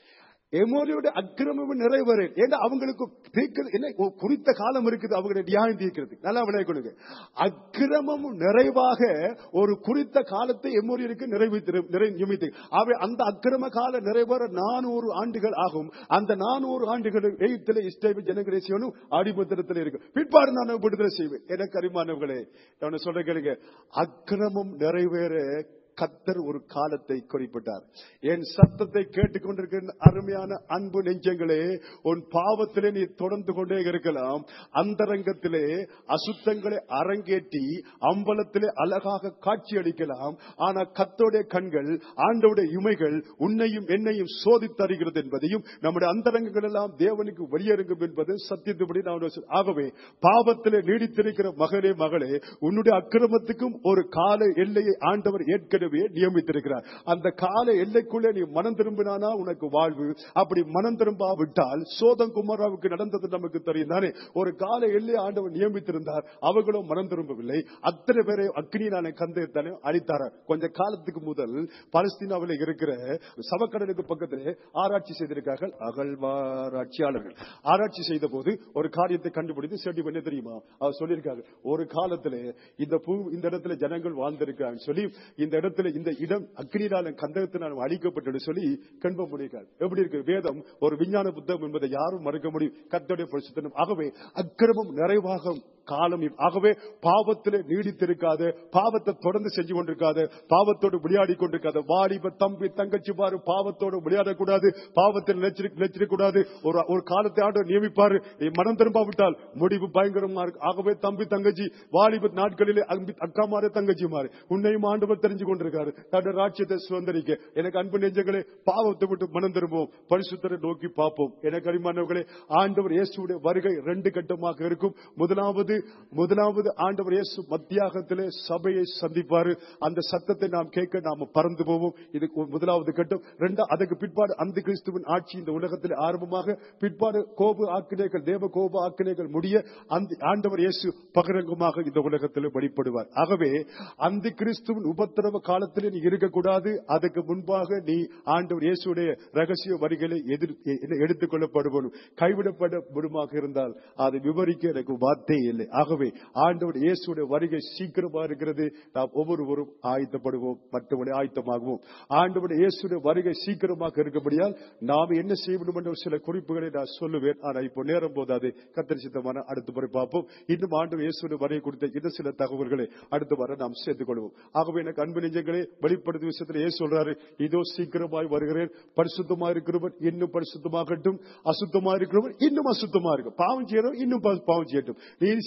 [SPEAKER 1] எமோரியோட அக்கிரமம் நிறைவேறு ஏன்னா அவங்களுக்கு தீர்க்கிறது என்ன ஒரு குறித்த காலம் இருக்குது அவங்களுடைய நியாயம் தீர்க்கிறது நல்லா விளையாடுங்க அக்கிரமம் நிறைவாக ஒரு குறித்த காலத்தை எமோரியருக்கு நிறைவேற்று நிறை நியமித்து அவை அந்த அக்கிரம கால நிறைவேற நானூறு ஆண்டுகள் ஆகும் அந்த நானூறு ஆண்டுகள் எகிப்தில் இஸ்டேபி ஜனகரேசியனும் அடிபத்திரத்தில் இருக்கு பிற்பாடு நான் விடுதலை செய்வேன் எனக்கு அறிமானவர்களே நான் சொல்ற கேளுங்க அக்கிரமம் நிறைவேற கத்தர் ஒரு காலத்தை குறிப்பிட்டார் என் சத்தத்தை கேட்டுக்கொண்டிருக்கிற அருமையான அன்பு நெஞ்சங்களே உன் பாவத்திலே நீ தொடர்ந்து கொண்டே இருக்கலாம் அந்தரங்கத்திலே அசுத்தங்களை அரங்கேற்றி அம்பலத்திலே அழகாக காட்சி அளிக்கலாம் ஆனா கத்தோடைய கண்கள் ஆண்டவுடைய இமைகள் உன்னையும் என்னையும் சோதித்தருகிறது என்பதையும் நம்முடைய அந்தரங்கங்கள் எல்லாம் தேவனுக்கு வெளியேறுங்கும் என்பது சத்தியத்துபடி நான் சொல்- ஆகவே பாவத்திலே நீடித்திருக்கிற மகனே மகளே உன்னுடைய அக்கிரமத்துக்கும் ஒரு கால எல்லையை ஆண்டவர் ஏற்கனவே நியமித்திருக்கிறார் அந்த கால எல்லைக்குள்ளே நீ மனம் திரும்பினானா உனக்கு வாழ்வு அப்படி மனம் திரும்பாவிட்டால் சோதம் குமாராவுக்கு நடந்தது நமக்கு தெரியும் தானே ஒரு கால எல்லை ஆண்டவர் நியமித்திருந்தார் அவர்களும் மனம் திரும்பவில்லை அத்தனை பேரை அக்னியினான கந்தத்தானே அழித்தார் கொஞ்ச காலத்துக்கு முதல் பாலஸ்தீனாவில் இருக்கிற சவக்கடலுக்கு பக்கத்திலே ஆராய்ச்சி செய்திருக்கார்கள் அகழ்வாராய்ச்சியாளர்கள் ஆராய்ச்சி செய்த போது ஒரு காரியத்தை கண்டுபிடித்து செடி என்ன தெரியுமா அவர் சொல்லியிருக்காங்க ஒரு காலத்திலே இந்த பூ இந்த இடத்துல ஜனங்கள் வாழ்ந்திருக்காங்க சொல்லி இந்த இடத்துல இந்த இடம் அக்னியினால கந்தகத்தினால் அழிக்கப்பட்டது சொல்லி கண்ப முடியிருக்காங்க எப்படி இருக்கு வேதம் ஒரு விஞ்ஞான புத்தகம் என்பதை யாரும் மறுக்க முடியும் கத்தோடைய பரிசுத்தனம் ஆகவே அக்கிரமம் நிறைவாக காலம் இ- ஆகவே பாவத்திலே நீடித்திருக்காத பாவத்தை தொடர்ந்து செஞ்சு கொண்டிருக்காத பாவத்தோடு விளையாடி கொண்டிருக்காத வாலிப தம்பி தங்கச்சி பாரு பாவத்தோடு விளையாடக்கூடாது பாவத்தில் நினைச்சிருக்க கூடாது ஒரு ஒரு காலத்தை ஆண்டு நியமிப்பாரு நீ மனம் திரும்பாவிட்டால் முடிவு பயங்கரமா இருக்கு ஆகவே தம்பி தங்கச்சி வாலிப நாட்களிலே அன்பி- அக்கா மாறு தங்கச்சி மாறு உன்னையும் ஆண்டவர் தெரிஞ்சு கொண்டிருக்காரு தன்னுடைய ராட்சியத்தை சுதந்திரிக்க எனக்கு அன்பு நெஞ்சங்களே பாவத்தை விட்டு மனம் திரும்புவோம் பரிசுத்தரை நோக்கி பார்ப்போம் எனக்கு அரிமானவர்களே ஆண்டவர் இயேசுடைய வருகை ரெண்டு கட்டமாக இருக்கும் முதலாவது முதலாவது ஆண்டவர் இயேசு மத்தியாகத்திலே சபையை சந்திப்பாரு அந்த சத்தத்தை நாம் கேட்க நாம பறந்து போவோம் இதுக்கு ஒரு முதலாவது கட்டம் ரெண்டா அதுக்கு பிற்பாடு அந்த கிறிஸ்துவின் ஆட்சி இந்த உலகத்தில் ஆரம்பமாக பிற்பாடு கோப ஆக்கினைகள் தேவ கோப ஆக்கினைகள் முடிய அந்த ஆண்டவர் இயேசு பகிரங்கமாக இந்த உலகத்தில் வெளிப்படுவார் ஆகவே அந்த கிறிஸ்துவின் உபத்திரவ காலத்திலே நீ இருக்கக்கூடாது அதுக்கு முன்பாக நீ ஆண்டவர் இயேசுடைய ரகசிய வரிகளை எதிர் எ- எடுத்துக் கொள்ளப்படுவனும் கைவிடப்பட விடுமாக இருந்தால் அதை விவரிக்க எனக்கு வார்த்தை இல்லை ஆகவே ஆண்டவர் இயேசுடைய வருகை சீக்கிரமா இருக்கிறது நாம் ஒவ்வொருவரும் ஆயத்தப்படுவோம் மற்றபடி ஆயத்தமாகுவோம் ஆண்டவர் இயேசுடைய வருகை சீக்கிரமாக இருக்கபடியால் நாம் என்ன செய்ய வேண்டும் என்ற சில குறிப்புகளை நான் சொல்லுவேன் ஆனா இப்போ நேரம் போதாது கத்தரி சித்தமான அடுத்த முறை பார்ப்போம் இன்னும் ஆண்டவர் இயேசுடைய வருகை குறித்த இன்னும் சில தகவல்களை அடுத்த வாரம் நாம் சேர்த்துக் கொள்வோம் ஆகவே எனக்கு அன்பு நெஞ்சங்களே வெளிப்படுத்த விஷயத்தில் ஏன் சொல்றாரு இதோ சீக்கிரமாய் வருகிறேன் பரிசுத்தமா இருக்கிறவன் இன்னும் பரிசுத்தமாகட்டும் அசுத்தமா இருக்கிறவன் இன்னும் அசுத்தமா இருக்கும் பாவம் செய்யறவன் இன்னும் பா- பாவம் செய்யட்டும் நீதி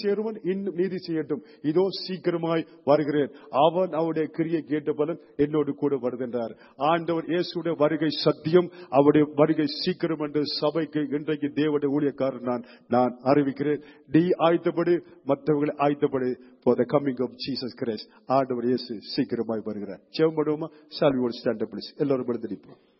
[SPEAKER 1] செய்கிறவன் இன்னும் நீதி செய்யட்டும் இதோ சீக்கிரமாய் வருகிறேன் அவன் அவருடைய கிரியை கேட்ட பலன் என்னோடு கூட வருகின்றார் ஆண்டவர் இயேசுடைய வருகை சத்தியம் அவருடைய வருகை சீக்கிரம் என்று சபைக்கு இன்றைக்கு தேவனுடைய ஊழியக்காரர் நான் நான் அறிவிக்கிறேன் டி ஆயத்தப்படு மற்றவர்களை ஆயத்தப்படு for the coming of Jesus Christ ஆண்டவர் இயேசு சீக்கிரமாய் வருகிறார் செவமடுமா சால்வி ஸ்டாண்ட் ப்ளீஸ் எல்லாரும் எழுந்திருப்போம்